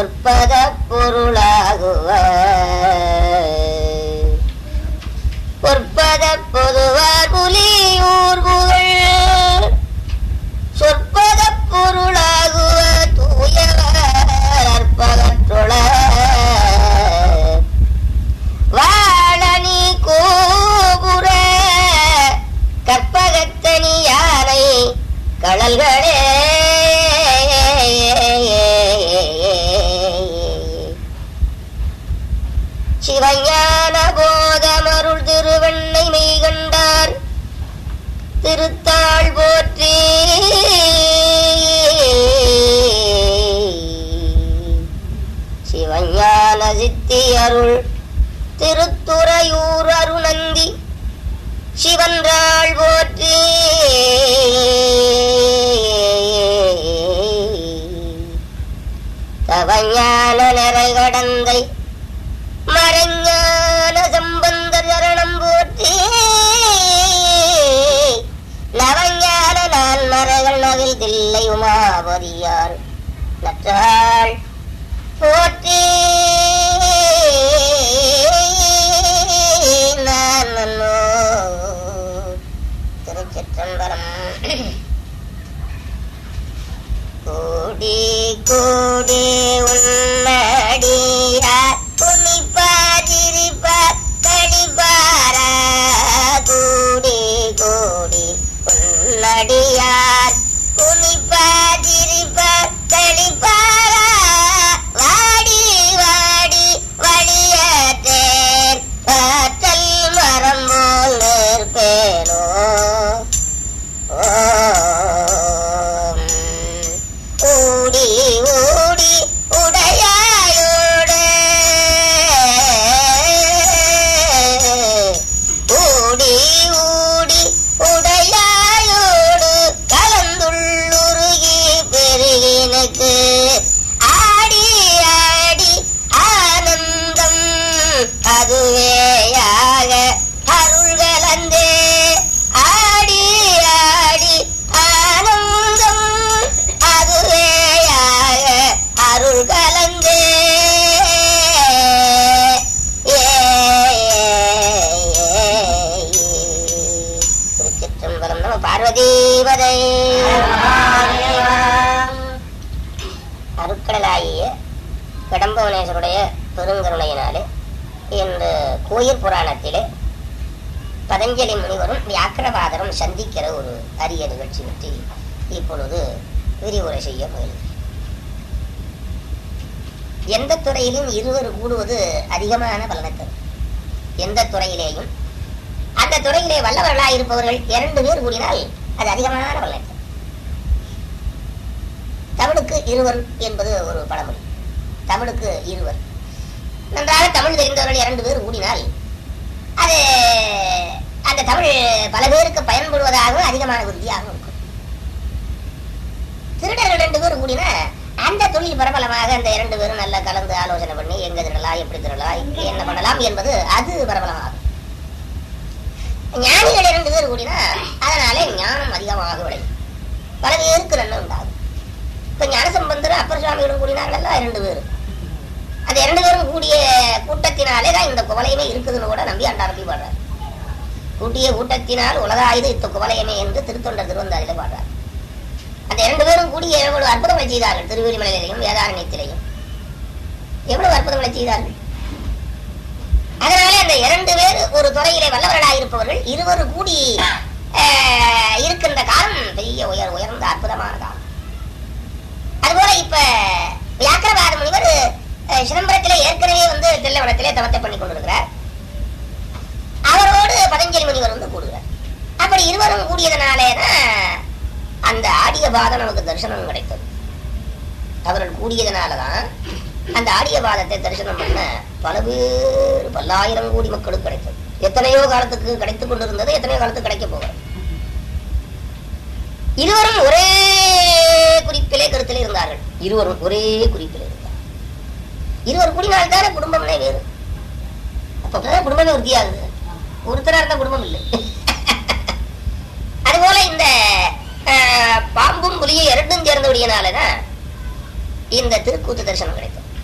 சொற்பத பொருளாகுவ பொற்பத பொதுவார் புலியூர் புகழ் சொற்பத பொருளாகுவ தூயற்பகற்றுள வாழனி கோபுர கற்பகத்தனி யானை கடல்களே சிவஞான போதமருள் திருவண்ணை மெய் கண்டார் திருத்தாள் போற்றி சிவஞான சித்தி அருள் திருத்துறையூர் அருணந்தி சிவன்றாள் போற்றி தவஞான நிறை கடந்தை மரஞான சம்பந்தர் சரணம் போற்றி நவஞான நான் மரகள் நவில் தில்லை உமாபதியார் நற்றாள் போற்றி நான் நன்னோ திருச்சிற்றம்பலம் கோடி கோடி உன்னடியார் புனிப்பாதிரிப்பார் கடிபாரா கோடி கோடி உன்னடியார் புனிப்பாதிரிப்பார் கடிபாரா வாடி வாடி வழியத்தேன் காற்றல் மரம் போல் நிற்பேனோ ஓம். ஓடி ஓடி உடையாயோடு ஓடி ஓடி உடையாயோடு கலந்துள்ளுருகி பெருகினுக்கு ஆடி ஆடி ஆனந்தம் அதுவேயாக அருள் கலந்தே ஆடி ஆடி ஆனந்தம் அதுவேயாக அருள் கலந்தே ஏ, திருச்சிற்றம்பலம் நம பார்வதீபதை அருட்கடலாகிய கடம்பவனேஸ்வருடைய பெருங்கருணையினாலே இந்த கோயில் புராணத்திலே பதஞ்சலி முனிவரும் வியாக்கிரவாதரும் சந்திக்கிற ஒரு அரிய நிகழ்ச்சி பற்றி இப்பொழுது விரிவுரை செய்ய முயல்கிறேன் எந்த துறையிலும் இருவர் கூடுவது அதிகமான பலனை தரும் எந்த துறையிலேயும் அந்த துறையிலே வல்லவர்களாக இருப்பவர்கள் இரண்டு பேர் கூடினால் அது அதிகமான பலனை தரும் தமிழுக்கு இருவர் என்பது ஒரு பழமொழி தமிழுக்கு இருவர் நன்றாக தமிழ் தெரிந்தவர்கள் இரண்டு பேர் கூடினால் அது அந்த தமிழ் பல பேருக்கு பயன்படுவதாகவும் அதிகமான விருத்தியாகவும் இருக்கும் திருடர்கள் ரெண்டு பேரும் கூடினா அந்த தொழில் பிரபலமாக அந்த இரண்டு பேரும் நல்லா கலந்து ஆலோசனை பண்ணி எங்க திருடலாம் எப்படி திருடலாம் இங்க என்ன பண்ணலாம் என்பது அது பிரபலமாகும் ஞானிகள் இரண்டு பேர் கூடினா அதனாலே ஞானம் அதிகமாக விளையும் பல பேருக்கு நன்மை உண்டாகும் இப்ப ஞானசம்பந்தர் அப்பர் சுவாமிகளும் கூடினார்கள் இரண்டு பேர் அந்த இரண்டு பேரும் கூடிய கூட்டத்தினாலே தான் இந்த குவலையமே இருக்குதுன்னு கூட நம்பி ஆண்டாரப்பி பாடுறார் கூட்டிய கூட்டத்தினால் உலகாயுது இத்த குவலையமே என்று திருத்தொண்டர் திருவந்தாரில பாடுறார் அந்த இரண்டு பேரும் கூடிய எவ்வளவு அற்புதங்களை செய்தார்கள் திருவெளிமலையிலையும் வேதாரண்யத்திலையும் எவ்வளவு அற்புதங்களை செய்தார்கள் அதனாலே அந்த இரண்டு பேர் ஒரு துறையிலே வல்லவர்களாக இருப்பவர்கள் இருவர் கூடி ஆஹ், இருக்கின்ற காலம் பெரிய உயர் உயர்ந்த அற்புதமான காலம் அதுபோல இப்ப வியாக்கிரவாத முனிவர் அஹ், சிதம்பரத்திலே ஏற்கனவே வந்து தில்லவனத்திலே தவத்தை பண்ணி கொண்டிருக்கிறார் அவரோடு பதஞ்சலி முனிவர் வந்து கூடுகிறார் அப்படி இருவரும் கூடியதனாலேதான் அந்த ஆடிய பாதம் நமக்கு தரிசனம் கிடைத்தது அவர்கள் கூடியதனாலதான் அந்த ஆடிய பாதத்தை தரிசனம் பண்ண பல பேர் பல்லாயிரம் கோடி மக்களுக்கு கிடைத்தது எத்தனையோ காலத்துக்கு கிடைத்துக் கொண்டிருந்தது எத்தனையோ காலத்துக்கு கிடைக்க போகிறது இருவரும் ஒரே குறிப்பிலே கருத்திலே இருந்தார்கள் இருவரும் ஒரே குறிப்பிலே இருந்தார்கள் இருவர் கூடினால் தானே குடும்பம்னே வேறு அப்பதான் குடும்பமே உறுதியாகுது ஒருத்தரா இருந்தா குடும்பம் இல்லை அதுபோல இந்த அஹ், பாம்பும் புலியும் இரண்டும் சேர்ந்தபடியினாலதான் இந்த திருக்கூத்து தரிசனம் கிடைக்கும்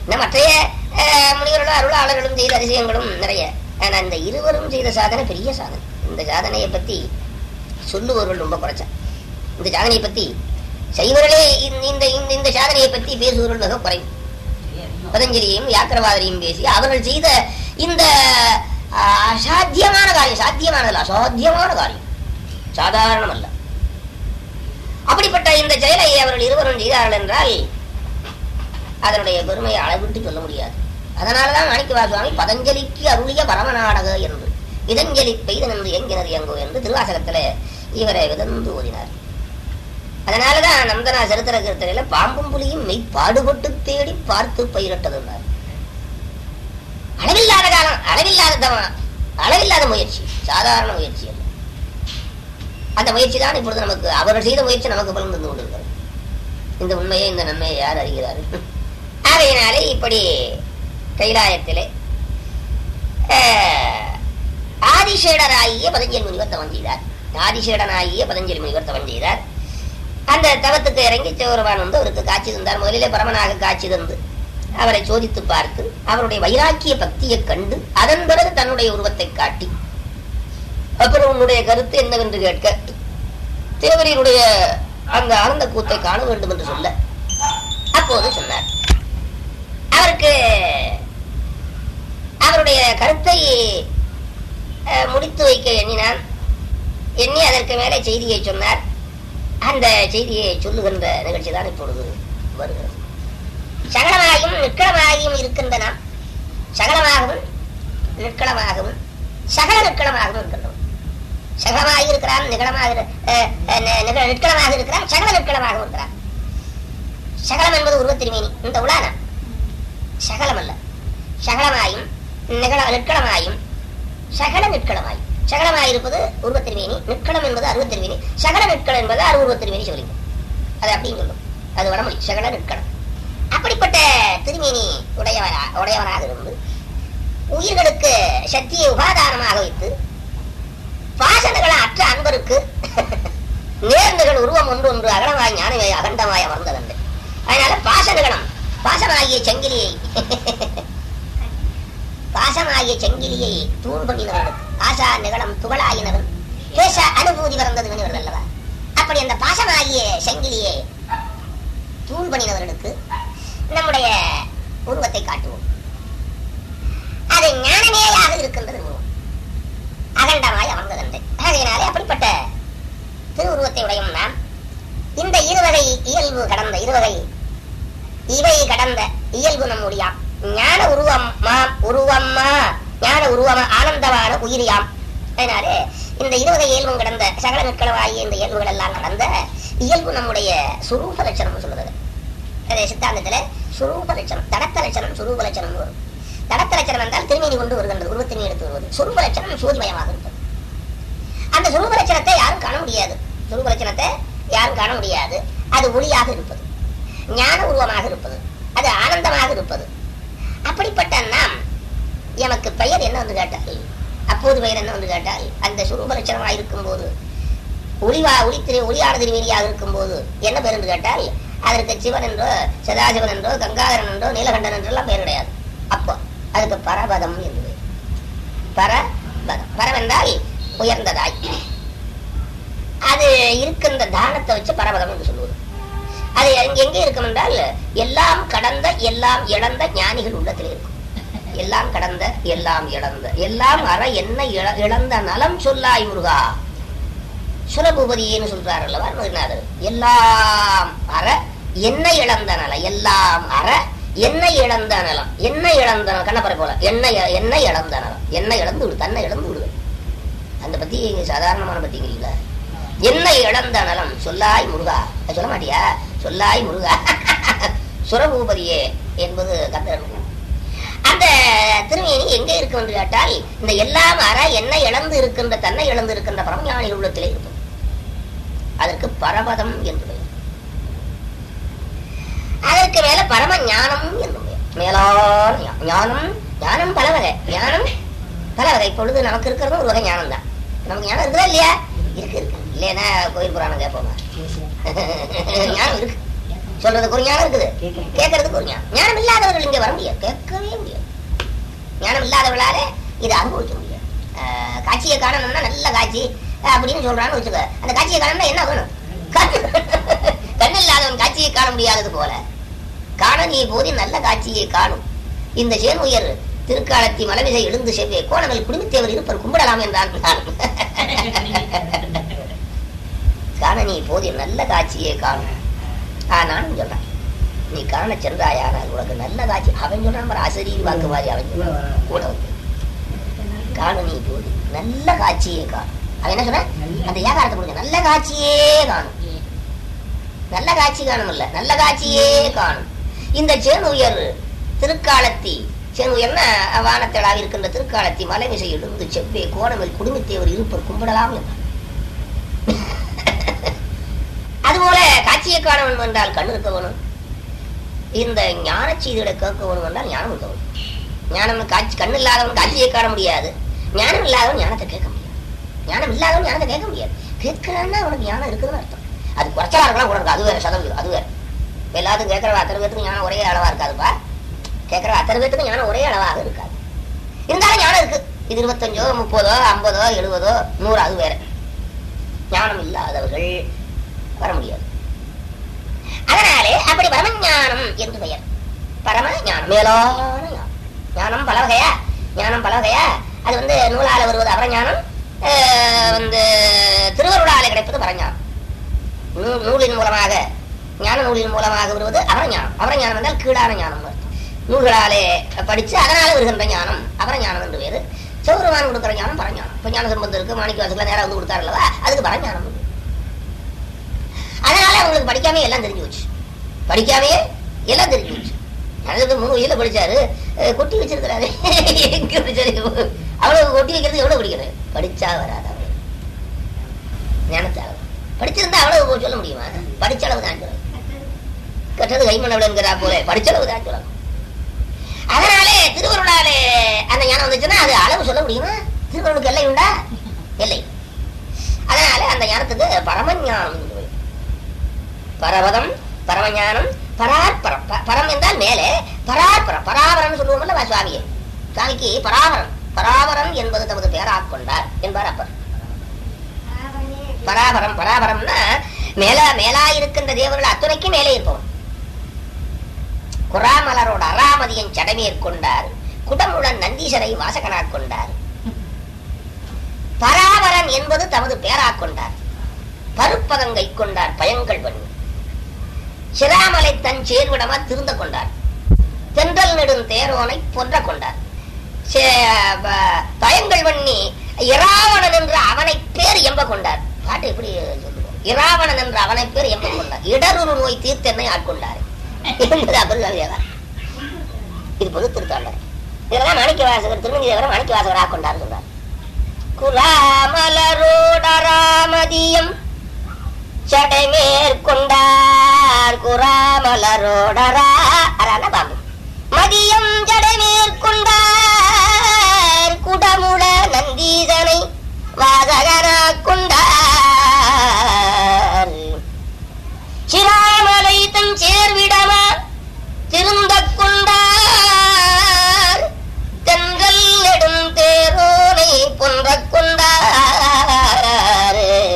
இன்னும் மற்றைய அஹ், முனிவர்களும் அருளாளர்களும் செய்த அதிசயங்களும் நிறைய ஆனா இந்த இருவரும் செய்த சாதனை பெரிய சாதனை இந்த சாதனையை பத்தி சொல்லுபவர்கள் ரொம்ப குறைச்சா இந்த சாதனையை பத்தி செய்வர்களே இந்த இந்த இந்த- இந்த சாதனையை பத்தி பேசுபவர்கள் மிக குறைவு பதஞ்சலியையும் வியாக்கிரவாதரையும் பேசி அவர்கள் செய்த இந்த ஆ, அசாத்தியமான காரியம் சாத்தியமானதல்ல அசாத்தியமான காரியம் சாதாரணம் அல்ல அப்படிப்பட்ட இந்த செயலை அவர்கள் இருவரும் செய்தார்கள் என்றால் அதனுடைய பெருமையை அளவிட்டு சொல்ல முடியாது அதனாலதான் மாணிக்கவா சுவாமி பதஞ்சலிக்கு அருளிய பரமநாடக என்று விதஞ்சலி பெய்தன் என்று எங்கினர் எங்கோ என்று திருவாசகத்துல இவரை விதந்து ஓதினார் அதனாலதான் நந்தனா சரித்திர கீர்த்தனையில பாம்பும் புலியும் மெய் பாடுபட்டு தேடி பார்த்து பயிரிட்டதுன்னார் அளவில்லாத காலம் அளவில்லாத தவம் அளவில்லாத முயற்சி சாதாரண முயற்சி அல்ல அந்த முயற்சி தான் இப்பொழுது நமக்கு அவர்கள் செய்த முயற்சி நமக்கு பலன் தந்து கொண்டிருக்கிறது இந்த உண்மையை இந்த நன்மையை யார் அறிகிறார்கள் ஆகையினாலே இப்படி கைலாயத்திலே அஹ், ஆதிசேடராகிய பதஞ்சலி முனிவர் தவம் செய்தார் ஆதிசேடனாகிய பதஞ்சலி முனிவர் தவம் செய்தார் அந்த தவத்துக்கு இறங்கி சிவருமான் வந்து அவருக்கு காட்சி தந்தார் முதலிலே பரமனாக காட்சி தந்து அவரை சோதித்து பார்த்து அவருடைய வைராக்கிய பக்தியை கண்டு அதன் பிறகு தன்னுடைய உருவத்தை காட்டி அப்புறம் உன்னுடைய கருத்து என்னவென்று கேட்க தேவரினுடைய அந்த ஆனந்த கூத்தை காண வேண்டும் என்று சொல்ல அப்போது சொன்னார் அவருக்கு அவருடைய கருத்தை அஹ், முடித்து வைக்க எண்ணினான் எண்ணி அதற்கு மேலே செய்தியை சொன்னார் அந்த செய்தியை சொல்லுகின்ற நிகழ்ச்சி தான் இப்பொழுது வருகிறது சகலமாயும் நிற்களமாகியும் இருக்கின்ற நாம் சகலமாகவும் நிற்களமாகவும் சகல நிற்களமாகவும் இருக்கின்றோம் சகலமாக இருக்கிறான் நிகழமாக இரு- அஹ், அஹ், நி- நிக- நிற்களமாக இருக்கிறான் சகல நிற்களமாகவும் இருக்கிறான் சகலம் என்பது உருவத்திருமேனி இந்த உலானா சகலம் அல்ல சகலமாயும் நிகழ நிற்களமாயும் சகல நிற்களமாயும் சகலமாயிருப்பது உருவத்திருமேனி நிற்களம் என்பது அருவத்திருமேனி சகல நிற்களம் என்பது அருவத்திருமேனி சொல்லிங்க அது அப்படின்னு சொல்லும் அது வடமொழி சகல நிற்களம் அப்படிப்பட்ட திருமேனி உடையவரா உடையவராக இருந்து உயிர்களுக்கு சக்தியை உபாதானமாக வைத்து பாசனಗಳ அற்ற அன்பருக்கு நேர்ந்துகள் உருவம் ஒன்று ஒன்று அகலமாய் ஞானமாய் அகண்டமாய் அமர்ந்ததன்று அதனால பாசனகலம் பாசமாகிய சங்கிலியை பாசமாகிய சங்கிலியை தூள் பண்ணினவர்களுக்கு ஆசா நிகழம் துகளாயினவன் பேச அனுபூதி பிறந்தது இவர்கள் அல்லவா அப்படி அந்த பாசமாகிய சங்கிலியை தூள் பண்ணினவர்களுக்கு நம்முடைய உருவத்தை காட்டுவோம் அது ஞானமேயாக இருக்கின்றது உருவம் அகண்டமாய் அமர்ந்ததன்று ஆகையினாலே அப்படிப்பட்ட திருவுருவத்தை உடையும் நாம் இந்த இருவகை இயல்பு கடந்த இருவகை இவை கடந்த இயல்பு நம்முடையாம் ஞான உருவம் மாம் உருவம்மா ஞான உருவம் ஆனந்தமான உயிரியாம் அதனாலே இந்த இருவகை இயல்பும் கடந்த சகல நிற்களவாகிய இந்த இயல்புகள் எல்லாம் கடந்த இயல்பு நம்முடைய சுரூப லட்சணம் சொல்லுறது அதே சித்தாந்தத்துல சுரூப லட்சணம் தடத்த லட்சணம் சுரூப லட்சணம் வரும் தடத்த லட்சணம் என்றால் திருமீனி கொண்டு வருகின்றது உருவத்தினை எடுத்து வருவது சுரூப லட்சணம் சூரியமயமாக இருப்பது அந்த சுரூப லட்சணத்தை யாரும் காண முடியாது சுரூப லட்சணத்தை யாரும் காண முடியாது அது ஒளியாக இருப்பது ஞான உருவமாக இருப்பது அது ஆனந்தமாக இருப்பது அப்படிப்பட்ட நாம் எமக்கு பெயர் என்ன வந்து கேட்டால் அப்போது பெயர் என்ன வந்து கேட்டால் அந்த சுரூப லட்சணமாக இருக்கும் போது ஒளிவா ஒளித்திரு ஒளியான திருமேனியாக இருக்கும் போது என்ன பெயர் என்று கேட்டால் அதற்கு சிவன் என்றோ சதாசிவன் என்றோ கங்காதரன் என்றோ நீலகண்டன் என்றெல்லாம் பெயர் கிடையாது அப்போ அதுக்கு பரபதம் என்று பெயர் பரபதம் பரவென்றால் உயர்ந்ததாய் அது இருக்கின்ற தானத்தை வச்சு பரபதம் என்று சொல்லுவது அது எங்க எங்கே இருக்கும் என்றால் எல்லாம் கடந்த எல்லாம் இழந்த ஞானிகள் உள்ளத்தில் இருக்கும் எல்லாம் கடந்த எல்லாம் இழந்த எல்லாம் அற என்ன இழ- இழந்த நலம் சொல்லாய் முருகா சுரபூபதின்னு சொல்றாரு அல்லவா மகிழ்நாதர் எல்லாம் அற என்ன இழந்த நலம் எல்லாம் அற என்ன இழந்த நலம் என்ன இழந்த நலம் கண்ணப்பறை போல என்ன இ- என்ன இழந்த நலம் என்ன இழந்து விடு தன்னை இழந்து விடுது அந்த பத்தி சாதாரணமான பத்திங்கிறீங்களா என்ன இழந்த நலம் சொல்லாய் முருகா அது சொல்ல மாட்டியா சொல்லாய் முருகா சுரபூபதியே என்பது கந்தன் அந்த திருமேனி எங்கே இருக்கும் என்று கேட்டால் இந்த எல்லாம் அற என்ன இழந்து இருக்கின்ற தன்னை இழந்து இருக்கின்ற பரமஞானிகள் உள்ளத்திலே இருக்கும் அதற்கு பரபதம் என்று பெயர் அதற்கு மேல பரம ஞானம் என்று பெயர் மேலான ஞா- ஞானம் ஞானம் பல வகை ஞானம் பல வகை இப்பொழுது நமக்கு இருக்கிறதும் ஒரு வகை ஞானம் தான் நமக்கு ஞானம் இருக்குதா இல்லையா இருக்கு இருக்கு இல்லைன்னா கோயில் புராணம் கேட்போமா ஞானம் இருக்கு சொல்றதுக்கு ஒரு ஞானம் இருக்குது கேட்கறதுக்கு. கேட்கறதுக்கு ஒரு ஞானம் ஞானம் இல்லாதவர்கள் இங்க வர முடியாது கேட்கவே முடியாது ஞானம் இல்லாதவர்களால இதை அனுபவிக்க முடியாது ஆஹ், காட்சியை காணணும்னா நல்ல காட்சி ஆஹ், அப்படின்னு சொல்றான்னு வச்சுக்க அந்த காட்சியை காணணும்னா என்ன வேணும் கண் கண் இல்லாதவன் காட்சியை காண முடியாதது போல காண நீ போதி நல்ல காட்சியை காணும் இந்த சேன் உயர் திருக்காலத்தி மலவிசை எழுந்து செவ்வே கோணங்கள் குடும்பத்தேவர் இருப்பர் கும்பிடலாம் என்றான் நான். காண நீ போதி நல்ல காட்சியை காணும் ஆ நானும் சொல்றேன் நீ காண சென்றாயானால் உனக்கு நல்ல காட்சி அவன் சொல்றான் பாரு, அசரீரி வாக்கு மாதிரி அவன் சொல்றான். கூட வந்து காண நீ போது நல்ல காட்சியே காணும் அவன் என்ன சொன்ன அந்த ஏகாரத்தை புரிஞ்ச நல்ல காட்சியே காணும் நல்ல காட்சி காணும் இல்ல நல்ல காட்சியே காணும் இந்த சேனுயர் திருக்காலத்தி சேனுயர்னா வானத்திலாக இருக்கின்ற திருக்காலத்தி மலைமிசை எழுந்து செவ்வே கோணமில் குடும்பத்தேவர் இருப்பர் கும்பிடலாம் என்றார். அதுபோல காட்சியை காண வேண்டும் என்றால் கண் இருக்க வேணும் இந்த ஞான செய்திகளை கேட்க வேணும் என்றால் ஞானம் இருக்க வேணும் ஞானம் காட்சி கண் இல்லாதவன் காட்சியை காண முடியாது ஞானம் இல்லாதவன் ஞானத்தை கேட்க முடியாது ஞானம் இல்லாதவன் ஞானத்தை கேட்க முடியாது கேட்கிறான்னா அவனுக்கு ஞானம் இருக்குதுன்னு அர்த்தம் அது குறைச்சலா இருக்கலாம் கூட இருக்கு அது வேற சதவீதம் அது வேற இப்ப எல்லாத்துக்கும் கேட்கற அத்தனை பேத்துக்கு ஞானம் ஒரே அளவா இருக்காதுப்பா கேட்கற அத்தனை பேத்துக்கு ஞானம் ஒரே அளவாக இருக்காது இருந்தாலும் ஞானம் இருக்கு இது இருபத்தஞ்சோ முப்பதோ ஐம்பதோ எழுபதோ நூறு அது வேற ஞானம் இல்லாதவர்கள் வர முடியாது அதனாலே அப்படி பரமஞானம் என்று பெயர் பரம ஞானம் மேலான ஞானம் ஞானம் பல வகையா ஞானம் பல வகையா அது வந்து நூலால வருவது அவரஞானம் அஹ், வந்து திருவருளால கிடைப்பது பரஞானம் நூ- நூலின் மூலமாக ஞான நூலின் மூலமாக வருவது அவரஞானம் அவரஞானம் என்றால் கீழான ஞானம் அர்த்தம். நூல்களாலே படிச்சு அதனால வருகின்ற ஞானம் அவரஞானம் என்று வேறு சௌரவான் கொடுக்கிற ஞானம் பரஞானம் இப்ப ஞான சம்பந்தம் இருக்கு மாணிக்க வாசகர் நேரம் வந்து கொடுத்தாரு அல்லவா அதுக்கு பரஞானம் உண்டு. அதனால அவங்களுக்கு படிக்காமே எல்லாம் தெரிஞ்சு போச்சு படிக்காமே எல்லாம் தெரிஞ்சு போச்சு அது மூணு வயசுல படிச்சாரு அஹ் கொட்டி வச்சிருக்கிறாரு எங்க படிச்சாரு அவ்வளவு கொட்டி வைக்கிறது எவ்வளவு படிக்கணும் படிச்சா வராது அவ்வளவு ஞானத்தால படிச்சிருந்தா அவ்வளவு சொல்ல முடியுமா படிச்ச அளவு தான் சொல்லணும் கற்றது கைமணவளுங்கிறா போல படிச்ச அளவு தான் சொல்லணும் அதனாலே திருவருளாலே அந்த ஞானம் வந்துச்சுன்னா அது அளவு சொல்ல முடியுமா திருவருளுக்கு எல்லை உண்டா எல்லை அதனால அந்த ஞானத்துக்கு பரமஞானம் என்று பெயர். பரவதம் பரமஞானம் பராற்பரம் ப- பரம் என்றால் மேலே பராற்பரம் பராபரம் சொல்லுவோம்ல சுவாமியே சுவாமிக்கு பராபரம் பராபரம் என்பது தமது பெயராக் கொண்டார் என்பார் அப்பர் பராபரம் பராபரம்னா மேல மேலா இருக்கின்ற தேவர்கள் அத்துணைக்கும் மேலே இருப்பவன் குறாமலரோட அராமதியன் சடமேற் கொண்டார் குடமுடன் நந்தீசரை வாசகனாக் கொண்டார் பராபரன் என்பது தமது பேராக் கொண்டார் பருப்பதங்கை கொண்டார் பயங்கள் பண்ணி சிராமலை தன் சேர்விடமா திருந்த கொண்டார் தென்றல் நெடும் தேரோனை பொன்ற கொண்டார் சே- ப- பயங்கள் பண்ணி இராவணன் என்று அவனை பேர் எம்ப கொண்டார் பாட்டு எப்படி சொல்லுவோம் இராவணன் என்று அவனை பேர் எம்ப கொண்டார் இடருரு நோய் தீர்த்தென்னை ஆட்கொண்டார் என்பது அபரிதவியாக இது பொது திருத்தாண்டர் இதெல்லாம் மாணிக்க வாசகர் திருமணி தேவரை மாணிக்க வாசகர் ஆட்கொண்டார் சொல்றார் குலாமலரோடராமதியம் சடை மேற்கொண்டார் குராமலரோடரா அரான பாம்பு மதியம் ஜடை மேற்கொண்டார் குடமுட நந்தீசனை வாசகனா கொண்டார் சிராமலை தன் சேர்விடமா திருந்த கொண்டார் தென்றல் நெடும் தேரோனை பொன்ற கொண்டார்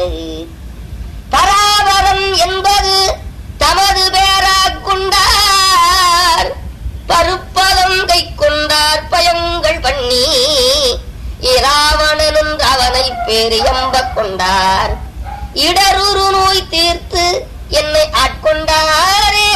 பராபரம் என்பது தமது பேராக் கொண்டார் பருப்பதம் கை கொண்டார் பயங்கள் பண்ணி இராவணனும் அவனை பேரியம்ப கொண்டார் இடருரு நோய் தீர்த்து என்னை ஆட்கொண்டாரே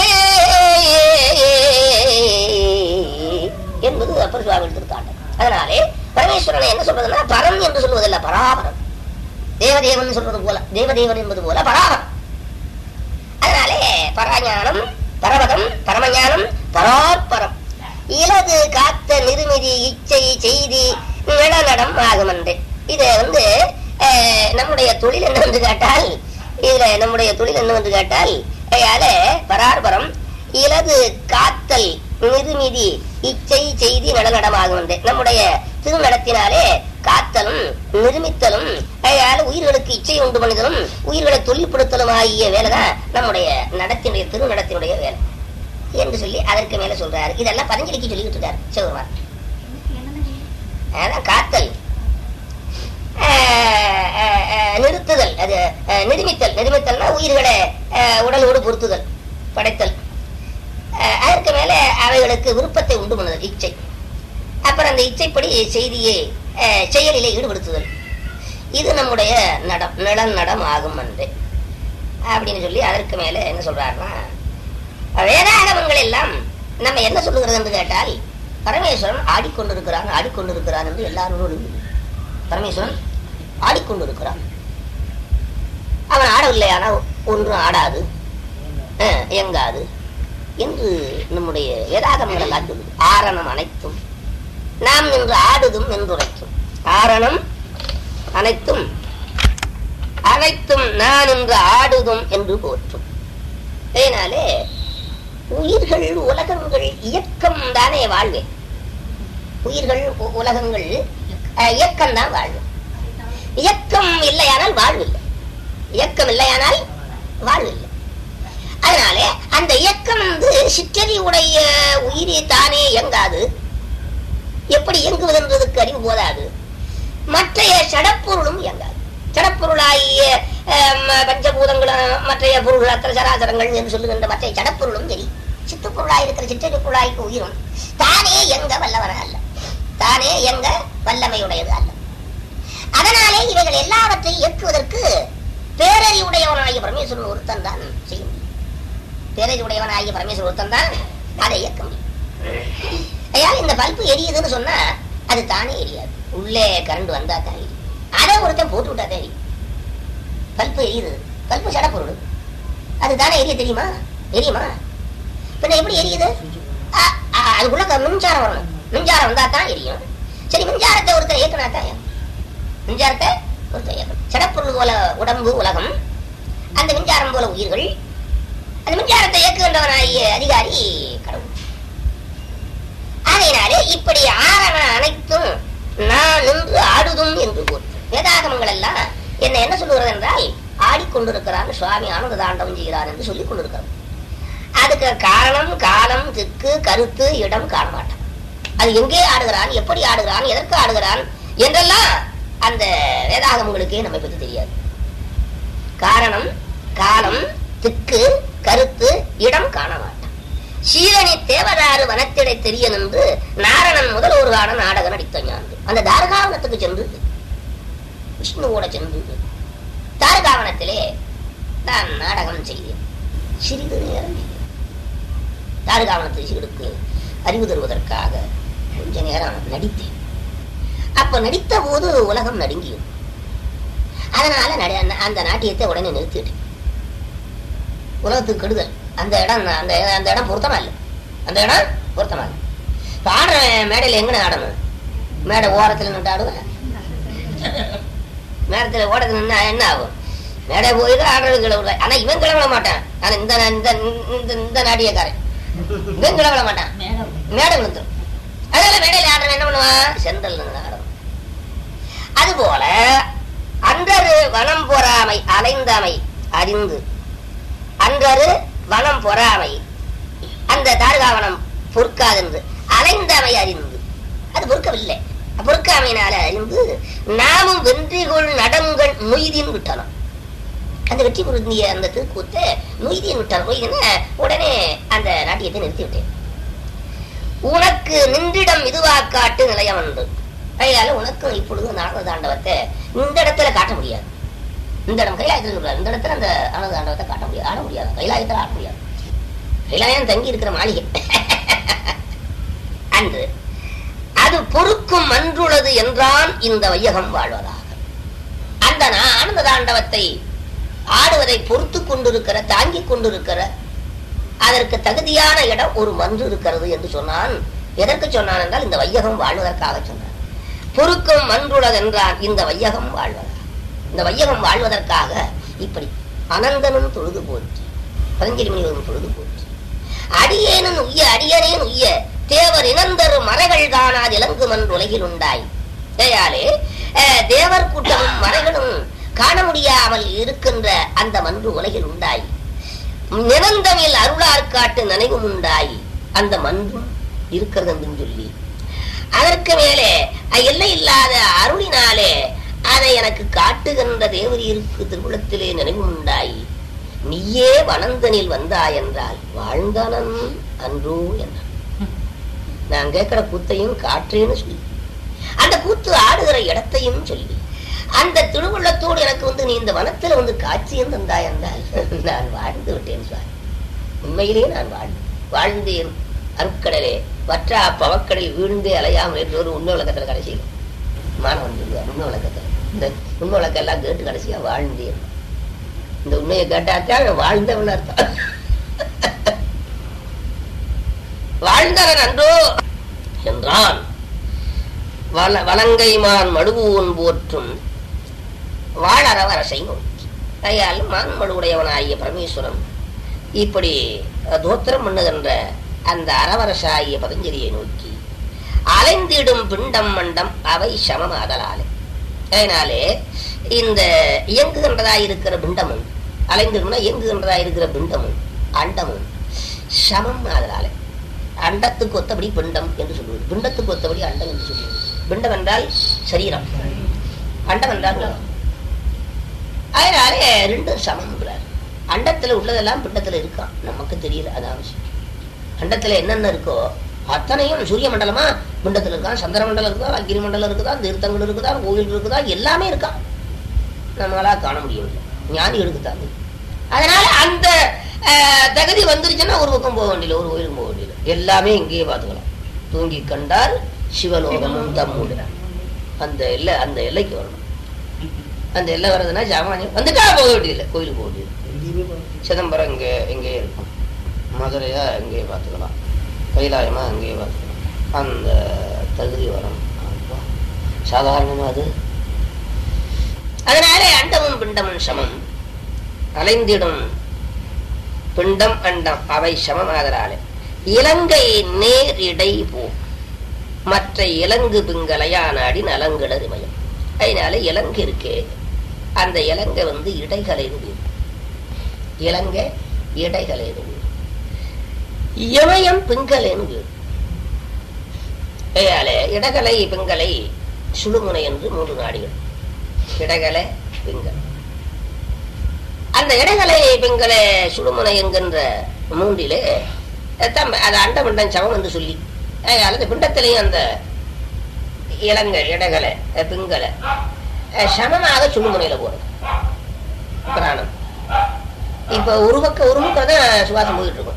என்பது அப்பர் சுவாமி எடுத்திருக்காங்க அதனாலே பரமேஸ்வரனை என்ன சொல்றதுன்னா பரம் என்று சொல்வதில்லை பராபரம் தேவதேவன் சொல்றது போல தேவதேவன் என்பது போல பராபரம் அதனாலே பராஞானம் பரவதம் பரமஞானம் பராற்பரம் இலது காத்த நிருமிதி இச்சை செய்தி நிழநடம் ஆகுமன்றே இது வந்து அஹ், நம்முடைய தொழில் என்ன என்று கேட்டால் இதுல நம்முடைய தொழில் என்ன என்று கேட்டால் அதால பரார்பரம் இலது காத்தல் நிருமிதி இச்சை செய்தி நலநடமாகும் நம்முடைய திருநடத்தினாலே காத்தலும் நிர்மித்தலும் அதால உயிர்களுக்கு இச்சை உண்டு பண்ணுதலும் உயிர்களை தொழில்படுத்தலும் ஆகிய வேலைதான் நம்முடைய நடத்தினுடைய திருநடத்தினுடைய வேலை என்று சொல்லி அதற்கு மேல சொல்றாரு இதெல்லாம் பதஞ்சலிக்கு சொல்லிக்கிட்டு இருக்காரு சிவபெருமான் அதான் காத்தல் ஆஹ் ஆஹ் ஆஹ் நிறுத்துதல் அது ஆஹ் நிர்மித்தல் நிர்மித்தல்னா உயிர்களை ஆஹ் உடலோடு பொருத்துதல் படைத்தல் ஆஹ் அதற்கு மேல அவைகளுக்கு விருப்பத்தை உண்டு பண்ணுதல் இச்சை அப்புறம் அந்த இச்சைப்படி செய்தியை ஆஹ் செயலிலே ஈடுபடுத்துதல் இது நம்முடைய நடம் நிலம் நடம் ஆகும் அன்று அப்படின்னு சொல்லி அதற்கு மேல என்ன சொல்றாருன்னா வேதாகமங்கள் எல்லாம் நம்ம என்ன சொல்லுகிறது என்று கேட்டால் பரமேஸ்வரன் ஆடிக்கொண்டிருக்கிறான் ஆடிக்கொண்டிருக்கிறான் என்று எல்லாரும் பரமேஸ்வரன் ஆடிக்கொண்டிருக்கிறான் அவன் ஆடவில்லையானால் ஒன்றும் ஆடாது அஹ், இயங்காது என்று நம்முடைய வேதாகமங்களை காட்டுவது ஆரணம் அனைத்தும் நாம் நின்று ஆடுதும் என்றுரைக்கும் ஆரணம் அனைத்தும் அனைத்தும் நான் என்று ஆடுதும் என்று போற்றும் அதனாலே உயிர்கள் உலகங்கள் இயக்கம் தானே வாழ்வே உயிர்கள் உ- உலகங்கள் இயக்கம் தான் வாழ்வு இயக்கம் இல்லையானால் வாழ்வில்லை இயக்கம் இல்லையானால் வாழ்வில்லை அதனாலே அந்த இயக்கம் வந்து சிற்றறி உடைய உயிரி தானே இயங்காது எப்படி இயங்குவதென்றதுக்கு அறிவு போதாது மற்றைய சடப்பொருளும் இயங்காது சடப்பொருளாகிய அஹ், ம- பஞ்சபூதங்களும் மற்றைய பொருள்கள் அத்தனை சராசரங்கள் என்று சொல்லுகின்ற மற்றைய சடப்பொருளும் சரி சித்துப்பொருளாய் இருக்கிற சிற்றறி பொருளாய்க்கு உயிரும் தானே இயங்க வல்லவன அல்ல தானே இயங்க வல்லமையுடையது அல்ல அதனாலே இவைகள் எல்லாவற்றையும் இயக்குவதற்கு பேரறிவுடையவனாகிய பரமேஸ்வரன் ஒருத்தன் தான் செய்ய முடியும் பேரறிவுடையவனாகிய பரமேஸ்வரன் ஒருத்தன் தான் அதை இயக்க முடியும் ஐயா இந்த பல்பு எரியுதுன்னு சொன்னா அது தானே எரியாது உள்ளே கரண்ட் வந்தா தான் எரியும் அதை ஒருத்தன் போட்டு விட்டா தான் எரியும் பல்பு எரியுது பல்பு சடப்பொருள் அது தானே எரிய தெரியுமா எரியுமா பின்ன எப்படி எரியுது அ- அ- அதுக்குள்ள க- மின்சாரம் வரணும் மின்சாரம் வந்தா தான் எரியும் சரி மின்சாரத்தை ஒருத்தர் இயக்குனா தான் எரியும். மின்சாரத்தை ஒருத்தர் இயக்கணும் சடப்பொருள் போல உடம்பு உலகம் அந்த மின்சாரம் போல உயிர்கள் அந்த மின்சாரத்தை இயக்குகின்றவனாகிய அதிகாரி கடவுள் ஆகையினாலே இப்படி ஆரண அனைத்தும் நான் நின்று ஆடுதும் என்று போற்று வேதாகமங்கள் எல்லாம் என்ன என்ன சொல்லுகிறது என்றால் ஆடிக்கொண்டிருக்கிறான் சுவாமி ஆனந்த தாண்டவம் செய்கிறான் என்று சொல்லிக் கொண்டிருக்கிறான் அதுக்கு காரணம் காலம் திக்கு கருத்து இடம் காண மாட்டான் அது எங்கே ஆடுகிறான் எப்படி ஆடுகிறான் எதற்கு ஆடுகிறான் என்றெல்லாம் அந்த வேதாகமங்களுக்கே நம்மை பற்றி தெரியாது காரணம் காலம் திக்கு கருத்து இடம் காண மாட்டான் சீரனி தேவதாறு வனத்திடை தெரிய நின்று நாரணன் முதல் ஒரு கால நாடகம் நடித்த ஞாந்து அந்த தாரகாவனத்துக்கு சென்று விஷ்ணுவோட சென்று தாரகாவனத்திலே நான் நாடகம் செய்தேன் சிறிது நேரம் செய்தேன். தாரகாவனத்து சீடுக்கு அறிவு தருவதற்காக கொஞ்ச நேரம் நடித்தேன் அப்ப நடித்த போது உலகம் நடுங்கியது அதனால நட- அந்த நாட்டியத்தை உடனே நிறுத்திட்டேன் உலகத்துக்கு கெடுதல் அந்த இடம் அந்த அந்த இடம் பொருத்தமா இல்லை அந்த இடம் பொருத்தமா இல்லை இப்ப ஆடுற மேடையில் எங்கன ஆடணும் மேடை ஓரத்தில் நின்று ஆடுவேன் நேரத்தில் ஓடத்தில் நின்னா என்ன ஆகும் மேடை போய் தான் ஆடுறது கிளவுல ஆனா இவன் கிளவிட மாட்டான் ஆனா இந்த இந்த இந்த இந்த நாட்டியக்காரன் இவன் கிளவிட மாட்டான் மேடை விழுந்துரும் அதனால மேடையில் ஆடுறவன் என்ன பண்ணுவான் சென்றல் நின்று ஆடணும் அதுபோல அன்றரு வனம் பொறாமை அலைந்தமை அறிந்து அன்றரு வனம் பொறாமை அந்த தார்காவனம் பொறுக்காதென்று அலைந்தமை அறிந்து அது பொறுக்கவில்லை பொறுக்காமையினால அறிந்து நாமும் வென்றிகொள் நடங்கள் நொய்தின் விட்டலாம் அந்த வெற்றி பொருந்திய அந்த திருக்கூத்தை நொய்தின் விட்டார் நொய்தின உடனே அந்த நாட்டியத்தை நிறுத்தி விட்டேன் உனக்கு நின்றிடம் இதுவா காட்டு நிலையம் உண்டு அதனால உனக்கு இப்பொழுது நாடக தாண்டவத்தை இந்த இடத்துல காட்ட முடியாது இந்த இடம் கைலாயத்தில் சொல்றாரு இந்த இடத்துல அந்த ஆனந்த தாண்டவத்தை காட்ட முடியாது ஆட முடியாது கைலாயத்தில் ஆட முடியாது கைலாயம் தங்கி இருக்கிற மாளிகை அன்று அது பொறுக்கும் அன்றுள்ளது என்றான் இந்த வையகம் வாழ்வதாக அந்த நா- ஆனந்த தாண்டவத்தை ஆடுவதை பொறுத்து கொண்டிருக்கிற தாங்கிக் கொண்டிருக்கிற அதற்கு தகுதியான இடம் ஒரு மன்று இருக்கிறது என்று சொன்னான் எதற்கு சொன்னான் என்றால் இந்த வையகம் வாழ்வதற்காக சொன்னான் பொறுக்கும் மன்றுளது என்றான் இந்த வையகம் வாழ்வதற்கு இந்த வையகம் வாழ்வதற்காக இப்படி அனந்தனும் தொழுது போற்றி பதஞ்சலி முனிவரும் தொழுது போற்றி அடியேனும் உய்ய அடியனேன் உய்ய தேவர் இனந்தரு மறைகள் காணாது இலங்கு மன்று உலகில் உண்டாய் ஏயாலே அஹ், தேவர் கூட்டமும் மறைகளும் காண முடியாமல் இருக்கின்ற அந்த மன்று உலகில் உண்டாய் நிரந்தமில் அருளார் காட்டு நினைவும் உண்டாய் அந்த மன்றும் இருக்கிறது என்று சொல்லி அதற்கு மேலே அஹ், எல்லை இல்லாத அருளினாலே அதை எனக்கு காட்டுகின்ற தேவர் இருக்கு திருக்குளத்திலே நினைவு உண்டாய் நீயே வனந்தனில் வந்தாய் என்றால் வாழ்ந்தனன் அன்றோ என்றான் நான் கேட்கிற கூத்தையும் காற்றேன்னு சொல்லி அந்த கூத்து ஆடுகிற இடத்தையும் சொல்லி அந்த திருவுள்ளத்தோடு எனக்கு வந்து நீ இந்த வனத்துல வந்து காட்சியும் தந்தாய் என்றால் நான் வாழ்ந்து விட்டேன் சுவாமி உண்மையிலேயே நான் வாழ்ந்து வாழ்ந்தேன் அருட்கடலே வற்றா பவக்கடலில் வீழ்ந்தே அலையாமல் என்று ஒரு உண்மை விளக்கத்துல கடைசியில் மாணவன் சொல்லுவார் உண்மை விளக்கத்துல இந்த உண்மை விளக்கம் எல்லாம் கேட்டு கடைசியா வாழ்ந்தேன் இந்த உண்மையை கேட்டாத்தான் வாழ்ந்தவன் அர்த்தம் வாழ்ந்தவன் அன்றோ என்றான் வல வலங்கைமான் மடுவூன் போற்றும் வாழறவரசை நோக்கி கையால் மான் மடுவுடையவனாகிய பரமேஸ்வரன் இப்படி தோத்திரம் பண்ணுகின்ற அந்த அரவரசாகிய பதஞ்சலியை நோக்கி அலைந்திடும் பிண்டம் மண்டம் அவை சமமாதலாலே அதனாலே இந்த இயங்குகின்றதாய் இருக்கிற பிண்டமும் அலைந்திடும்னா இயங்குகின்றதாய் இருக்கிற பிண்டமும் அண்டமும் சமம் ஆதலாலே அண்டத்துக்கு ஒத்தபடி பிண்டம் என்று சொல்லுவது பிண்டத்துக்கு ஒத்தபடி அண்டம் என்று சொல்லுவது பிண்டம் என்றால் சரீரம் அண்டம் என்றால் உலகம் அதனாலே ரெண்டும் சமம்ங்கிறார் அண்டத்துல உள்ளதெல்லாம் பிண்டத்துல இருக்கான் நமக்கு தெரியல அது அவசியம் அண்டத்துல என்னென்ன இருக்கோ அத்தனையும் சூரிய மண்டலமா பிண்டத்துல இருக்கான் சந்திர மண்டலம் இருக்குதா அக்கிரி மண்டலம் இருக்குதா தீர்த்தங்கள் இருக்குதா கோவில் இருக்குதா எல்லாமே இருக்கான் நம்மளால காண முடியவில்லை ஞானிகளுக்கு தான் தெரியும். அதனால அந்த அஹ், தகுதி வந்துருச்சுன்னா ஒரு பக்கம் போக வேண்டியது ஒரு கோயிலுக்கும் போக வேண்டியது எல்லாமே இங்கேயே பார்த்துக்கலாம் தூங்கி கண்டால் சிவலோகமும் தம்முடு அந்த எல்லை அந்த எல்லைக்கு வரணும் அந்த எல்லை வர்றதுன்னா சாமானியம் வந்துட்டா போக வேண்டியதில்லை கோயிலுக்கு போக வேண்டியது சிதம்பரம் இங்கே இங்கேயே இருக்கும் மதுரையா இங்கேயே பார்த்துக்கலாம் கைலாயமா அங்கேயே பார்த்துக்கலாம் அந்த தகுதி வரும் அப்பா, சாதாரணமா அது அதனாலே அண்டமும் பிண்டமும் சமம் அலைந்திடும் பிண்டம் அண்டம் அவை சமமாதலாலே இலங்கை நேர் இடை போ மற்ற இலங்கு பிங்களையா நாடி நலங்கிடருமயம் அதனால இலங்கை இருக்கே அந்த இலங்கை வந்து இடைகலைன்னு இலங்கை இடைகலைன்னு இமயம் பிங்கலைன்னு ஏயாலே இடகலை பிங்கலை சுழுமுனை என்று மூன்று நாடுகள் இடகலை பிங்கல் அந்த இடகலை பிங்கலை சுழுமுனை என்கின்ற மூன்றிலே தம் அது அண்டமண்டம் சமம் என்று சொல்லி அதனால அந்த பிண்டத்திலையும் அந்த இளங்கை இடகலை பிங்கலை அஹ், சமமாக சுழுமுனையில போறது பிராணம் இப்ப ஒரு பக்கம் ஒரு முக்கம் தான் சுவாசம் போயிட்டு இருக்கும்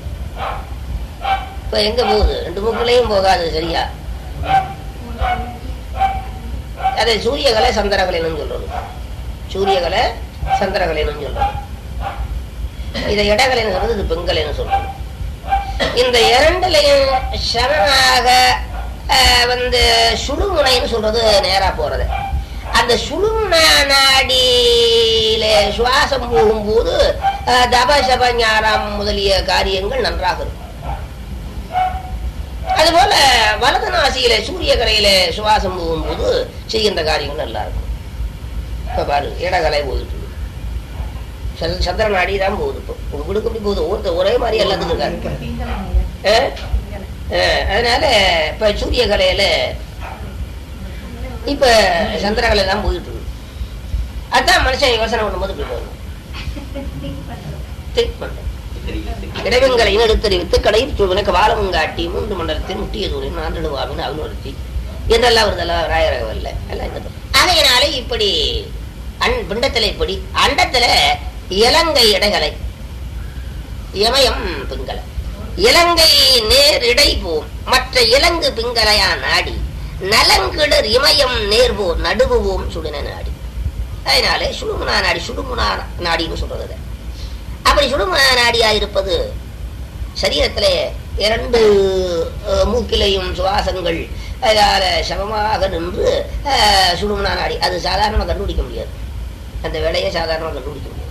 இப்ப எங்க போகுது ரெண்டு முக்கிலையும் போகாது சரியா அதை சூரியகலை சந்திரகலைன்னு சொல்றது சூரியகலை சந்திரகலைன்னு சொல்றது இதை இடகலைன்னு சொல்றது இது பெண்கலைன்னு சொல்றது இந்த இரண்டுலையும் சமமாக அஹ், வந்து சுழுமுனைன்னு சொல்றது நேரா போறது அந்த சுழுமுன நாடியில சுவாசம் போகும்போது அஹ், தப சப ஞானம் முதலிய காரியங்கள் நன்றாக இருக்கும் அதுபோல வலது நாசியில சூரிய கரையில சுவாசம் போகும்போது செய்கின்ற காரியங்கள் நல்லா இருக்கும் இப்ப பாரு இடகலை போயிட்டு இருக்கு. சந்திர- சந்திர நாடி தான் போகுது இப்போ உங்களுக்கு எப்படி போகுது ஒருத்தர் ஒரே மாதிரி எல்லாத்துக்கும் இருக்காரு ஆ? ஆ, அதனால இப்ப சூரிய கலையில இப்ப சந்திரகலை தான் போயிட்டு இருக்கு அதான் மனுஷன் யோசனை பண்ணும்போது இப்படி போகணும் Think பண்றேன். இடைவெங்களை எடுத்தறிவித்து கடையில் சூழ்நிலை வாழமும் காட்டி மூன்று மண்டலத்தில் முட்டிய தூரின் நான்கிடுவாமின் அவினொருத்தி என்றெல்லாம் வருதெல்லாம் ராயரகவல்ல எல்லாம் இந்த பக்கம். ஆகையினாலே இப்படி அன் பிண்டத்தில இப்படி அண்டத்துல இலங்கை இடைகளை இமயம் பிங்கலை இலங்கை நேர் இடை போம் மற்ற இலங்கு பிங்கலையா நாடி நலங்கிடர் இமயம் நேர்வோர் நடுவுவோம் சுடுன நாடி அதனாலே சுடுமுனா நாடி சுடுமுனா நாடின்னு சொல்றது அது. அப்படி சுடுமுனா நாடியா இருப்பது சரீரத்திலே இரண்டு அஹ், மூக்கிலையும் சுவாசங்கள் அதால சமமாக நின்று அஹ், சுடுமுனா நாடி அது சாதாரணமாக கண்டுபிடிக்க முடியாது அந்த வேலையை சாதாரணமாக கண்டுபிடிக்க முடியாது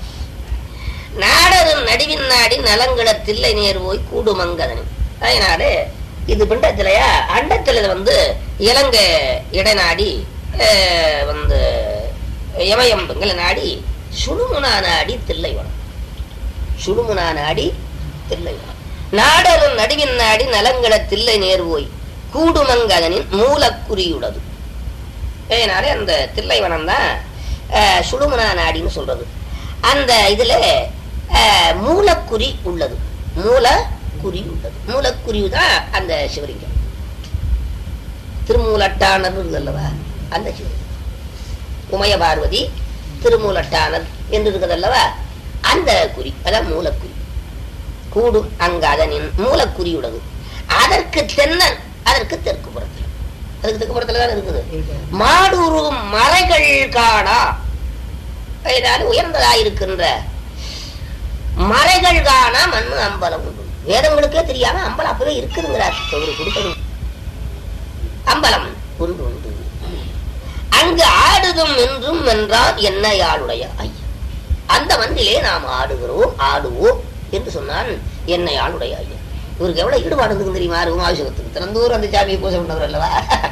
நாடரும் நடுவின் நாடி நலங்கிட தில்லை நேர் போய் கூடுமங்கதனை அதனாலே இது பிண்டத்திலையா அண்டத்தில் இது வந்து இலங்கை இடைநாடி அஹ், வந்து யமயம்பங்களை நாடி சுடுமுனா நாடி தில்லைவனம் சுடுமுனா நாடி தில்லைவனம் நாடரும் நடுவின் நாடி நலங்கள தில்லை நேர்வோய் கூடுமங்கதனின் மூலக்குறியுள்ளது ஏனாலே அந்த தில்லைவனம் தான் அஹ், சுடுமுனா நாடின்னு சொல்றது அந்த இதுல அஹ், மூலக்குறி உள்ளது மூலக்குறி உள்ளது மூலக்குறி தான் அந்த சிவலிங்கம் திருமூலட்டானர் அல்லவா அந்த சிவலிங்கம் உமய பார்வதி திருமூலட்டானர் என்று இருக்கிறதல்லவா அந்த குறி அதான் மூலக்குறி கூடும் அங்க அதனின் மூலக்குறி உள்ளது அதற்கு தென்னன் அதற்கு தெற்கு புறத்தில் அதுக்கு தெற்கு புறத்துல தான் இருக்குது மாடூரு மலைகள் காடா இதனால் உயர்ந்ததாயிருக்கின்ற மலைகள் காண மண்ணு அம்பலம் உண்டு வேதங்களுக்கே தெரியாம அம்பலம் அப்பவே இருக்குதுங்கிறார் ஒரு கொடுத்தது அம்பலம் உண்டு உண்டு அங்கு ஆடுதும் என்றும் என்றால் என்ன யாளுடைய ஐயா அந்த மந்திலே நாம் ஆடுகிறோம் ஆடுவோம் என்று சொன்னான் என்ன யாளுடைய ஐயா இவருக்கு எவ்வளவு ஈடுபாடு இருக்கு தெரியுமா இருக்கும் ஆവശ്யத்துக்கு தினந்தோறும் அந்த சாமியை பூஜை பண்ணவர் அல்லவா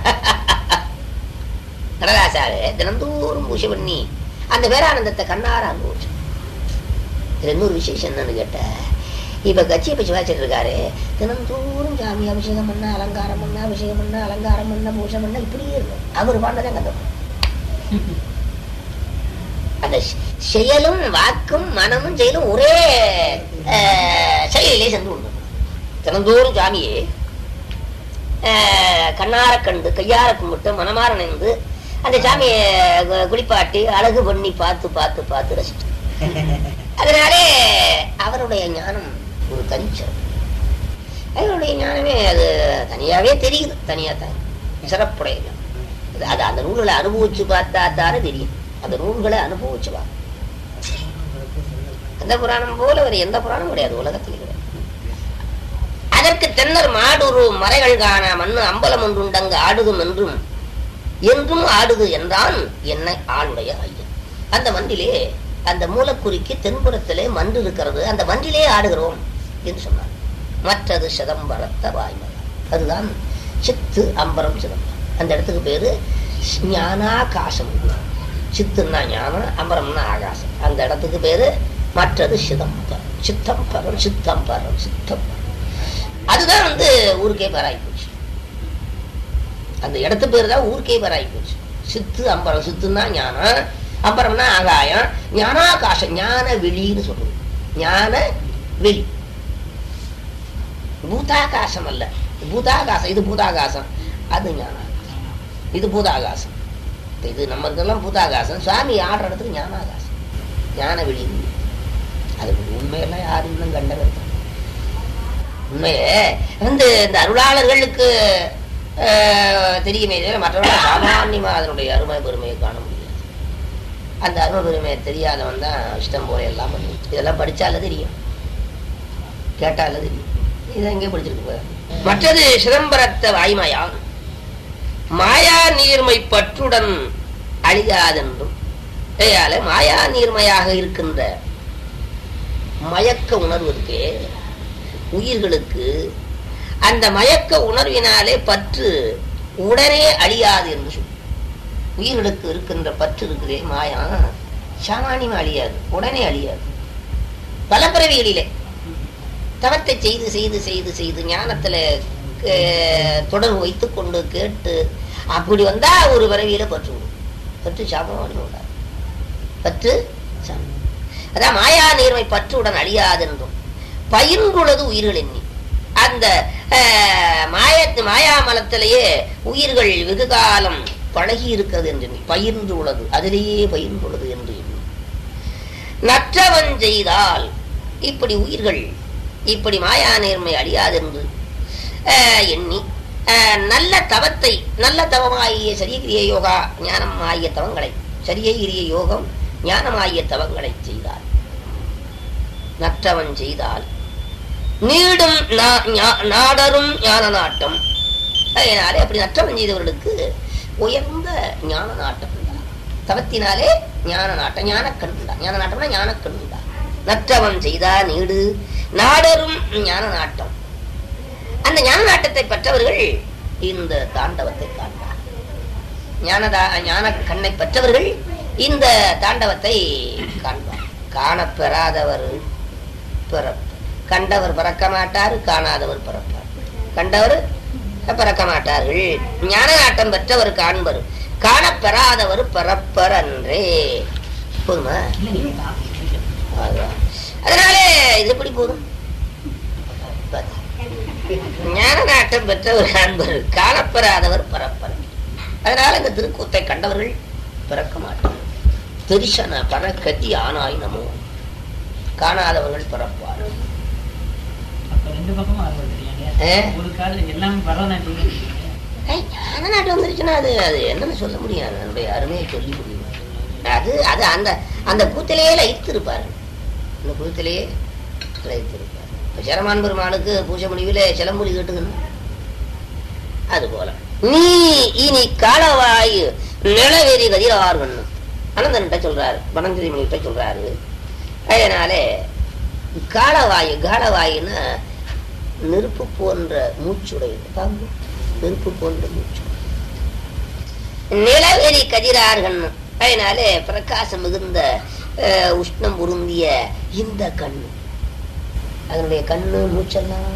நடராசாவே தினந்தோறும் பூஜை பண்ணி அந்த பேரானந்தத்தை கண்ணார அனுபவிச்சு இதுல இன்னொரு விசேஷம் என்னன்னு கேட்ட இப்ப கட்சியை பச்சு வாச்சிட்டு இருக்காரு தினந்தோறும் சாமி அபிஷேகம் பண்ண அலங்காரம் பண்ண அபிஷேகம் பண்ண அலங்காரம் பண்ண பூஜை பண்ண இப்படியே இருக்கும் அவர் பாண்டதான் கந்த அந்த செ- செயலும் வாக்கும் மனமும் செயலும் ஒரே அஹ், செயலிலே சென்று கொண்டு தினந்தோறும் சாமியே அஹ், கண்ணார கண்டு கையார கும்பிட்டு மனமாற நின்று அந்த சாமியை கு- குளிப்பாட்டி அழகு பண்ணி பார்த்து பார்த்து பார்த்து ரசிச்சு அதனாலே அவருடைய ஞானம் ஒரு தனிச்சம் அவருடைய ஞானமே அது தனியாவே தெரியுது தனியா தான் சிறப்புடைய ஞானம். அது அது அந்த நூல்களை அனுபவிச்சு பார்த்தா தானே தெரியும் அந்த நூல்களை அனுபவிச்சு பா அந்த புராணம் போல வேற எந்த புராணம் கிடையாது உலகத்தில் கிடையாது அதற்கு தென்னர் மாடுரு மறைகள் காண மண்ணு அம்பலம் ஒன்றுண்டங்கு ஆடுதும் என்றும் என்றும் ஆடுது என்றான் என்னை ஆளுடைய ஐயன் அந்த மண்டிலே அந்த மூலக்குறிக்கு தென்புறத்திலே மன்று இருக்கிறது அந்த மன்றிலே ஆடுகிறோம் என்று சொன்னார் மற்றது சிதம்பரத்த வாய்மலை அதுதான் சித்து அம்பரம் சிதம்பரம் அந்த இடத்துக்கு பேரு ஞானாகாசம் சித்துன்னா ஞானம் அம்பரம்னா ஆகாசம் அந்த இடத்துக்கு பேரு மற்றது சிதம்பரம் சித்தம்பரம் சித்தம்பரம் சித்தம்பரம் அதுதான் வந்து ஊருக்கே பேராகி போச்சு அந்த இடத்து பேர் தான் ஊருக்கே பேராகி போச்சு சித்து அம்பரம் சித்துன்னா ஞானம் அம்பரம்னா ஆகாயம் ஞானாகாசம் ஞான வெளின்னு சொல்லுது ஞான வெளி பூதாகாசம் அல்ல பூதாகாசம் இது பூதாகாசம் அது ஞானாகாசம் இது பூதாகாசம் இது நமக்கெல்லாம் பூதாகாசம் சுவாமி ஆடுற இடத்துக்கு ஞானாகாசம் ஞான வெளி அது உண்மையெல்லாம் யாரும் இன்னும் கண்டவர் உண்மையே வந்து இந்த அருளாளர்களுக்கு ஆஹ், தெரியுமே தவிர மற்றவர்கள் சாமான்யமா அதனுடைய அருமை பெருமையை காண முடியாது அந்த அருமை பெருமையை தெரியாதவன் தான் இஷ்டம் போல எல்லாம் பண்ணி இதெல்லாம் படிச்சால தெரியும் கேட்டால தெரியும் இதை எங்கே படிச்சிருக்கு போய் மற்றது சிதம்பரத்த வாய்மையா மாயா நீர்மை பற்றுடன் அழியாதென்றும் ஏயால மாயா நீர்மையாக இருக்கின்ற மயக்க உணர்வு இருக்கே உயிர்களுக்கு அந்த மயக்க உணர்வினாலே பற்று உடனே அழியாது என்று சொல்லு உயிர்களுக்கு இருக்கின்ற பற்று இருக்குதே மாயா சாமானியம் அழியாது உடனே அழியாது பல பிறவிகளிலே தவத்தை செய்து செய்து செய்து செய்து ஞானத்துல அஹ், தொடர்பு வைத்துக் கொண்டு கேட்டு அப்படி வந்தா ஒரு பிறவியில பற்று விடும். பற்று சாமானியம் உண்டாது பற்று சாமானியம் அதான் மாயா நீர்மை பற்றுடன் அழியாதென்றும் பயின்றுள்ளது உயிர்கள் எண்ணி அந்த அஹ், மாயத்து மாயாமலத்திலேயே உயிர்கள் வெகு காலம் பழகி இருக்கிறது என்று எண்ணி பயின்று உள்ளது அதிலேயே பயின்றுள்ளது என்று எண்ணி நற்றவன் செய்தால் இப்படி உயிர்கள் இப்படி மாயா நேர்மை அழியாதென்று அஹ், எண்ணி அஹ், நல்ல தவத்தை நல்ல தவமாகிய சரியகிரிய யோகா ஞானம் ஆகிய தவங்களை சரியகிரிய யோகம் ஞானமாகிய தவங்களை செய்தார் நற்றவன் செய்தால் நீடும் நா- ஞா- நாடரும் ஞான நாட்டம் அதனாலே அப்படி நற்றவன் செய்தவர்களுக்கு உயர்ந்த ஞான நாட்டம் உண்டாகும். தவத்தினாலே ஞான நாட்டம் ஞானக்கண் உண்டா ஞான நாட்டம்னா ஞானக்கண் உண்டா நற்றவன் செய்தா நீடு நாடரும் ஞான நாட்டம் அந்த ஞான நாட்டத்தை பெற்றவர்கள் இந்த தாண்டவத்தை காண்பார் ஞானதா ஞான கண்ணை பெற்றவர்கள் இந்த தாண்டவத்தை காண்பார் காணப்பெறாதவர் பிறப்பு கண்டவர் பிறக்க மாட்டார் காணாதவர் பிறப்பார் கண்டவர் பிறக்க மாட்டார்கள் ஞான நாட்டம் பெற்றவர் காண்பர் காணப்பெறாதவர் பிறப்பர் அன்றே போதுமா அதான். அதனாலே இது எப்படி போதும் பாத்தா. ஞான நாட்டம் பெற்றவர் காண்பர் காணப்பெறாதவர் பிறப்பர் அதனால இந்த திருக்கூத்தை கண்டவர்கள் பிறக்க மாட்டார் தெரிசன பரக்கத்தி ஆனாயினமோ காணாதவர்கள் பிறப்பார் அப்ப ரெண்டு பக்கமும் ஆர்வம் ஆ? ஒரு கால் எல்லாமே பரதநாட்டியம் ஏய், ஞான நாட்டம் வந்துருச்சுன்னா அது அது என்னன்னு சொல்ல முடியாது அதனுடைய அருமையை சொல்லி முடியும் அது அது அந்த அந்த கூத்திலேயே லயித்து இருப்பார் அந்த கூத்திலேயே லயித்து இருப்பார் இப்ப சரமான் பெருமானுக்கு பூஜை முடிவில் சிலம்பொலி கேட்டுக்கணும் அது போல நீ இனி காலவாய் நிலவெறி கதிரார்கள் அனந்தன்கிட்ட சொல்றாரு பனந்திரி மணிகிட்ட சொல்றாரு அதனாலே காலவாயு காலவாயுன்னா நெருப்பு போன்ற மூச்சுடையது பாம்பு நெருப்பு போன்ற மூச்சு நிலவெறி கதிரார்கள் அதனாலே பிரகாசம் மிகுந்த அஹ், உஷ்ணம் பொருந்திய இந்த கண்ணு அதனுடைய கண்ணு மூச்செல்லாம்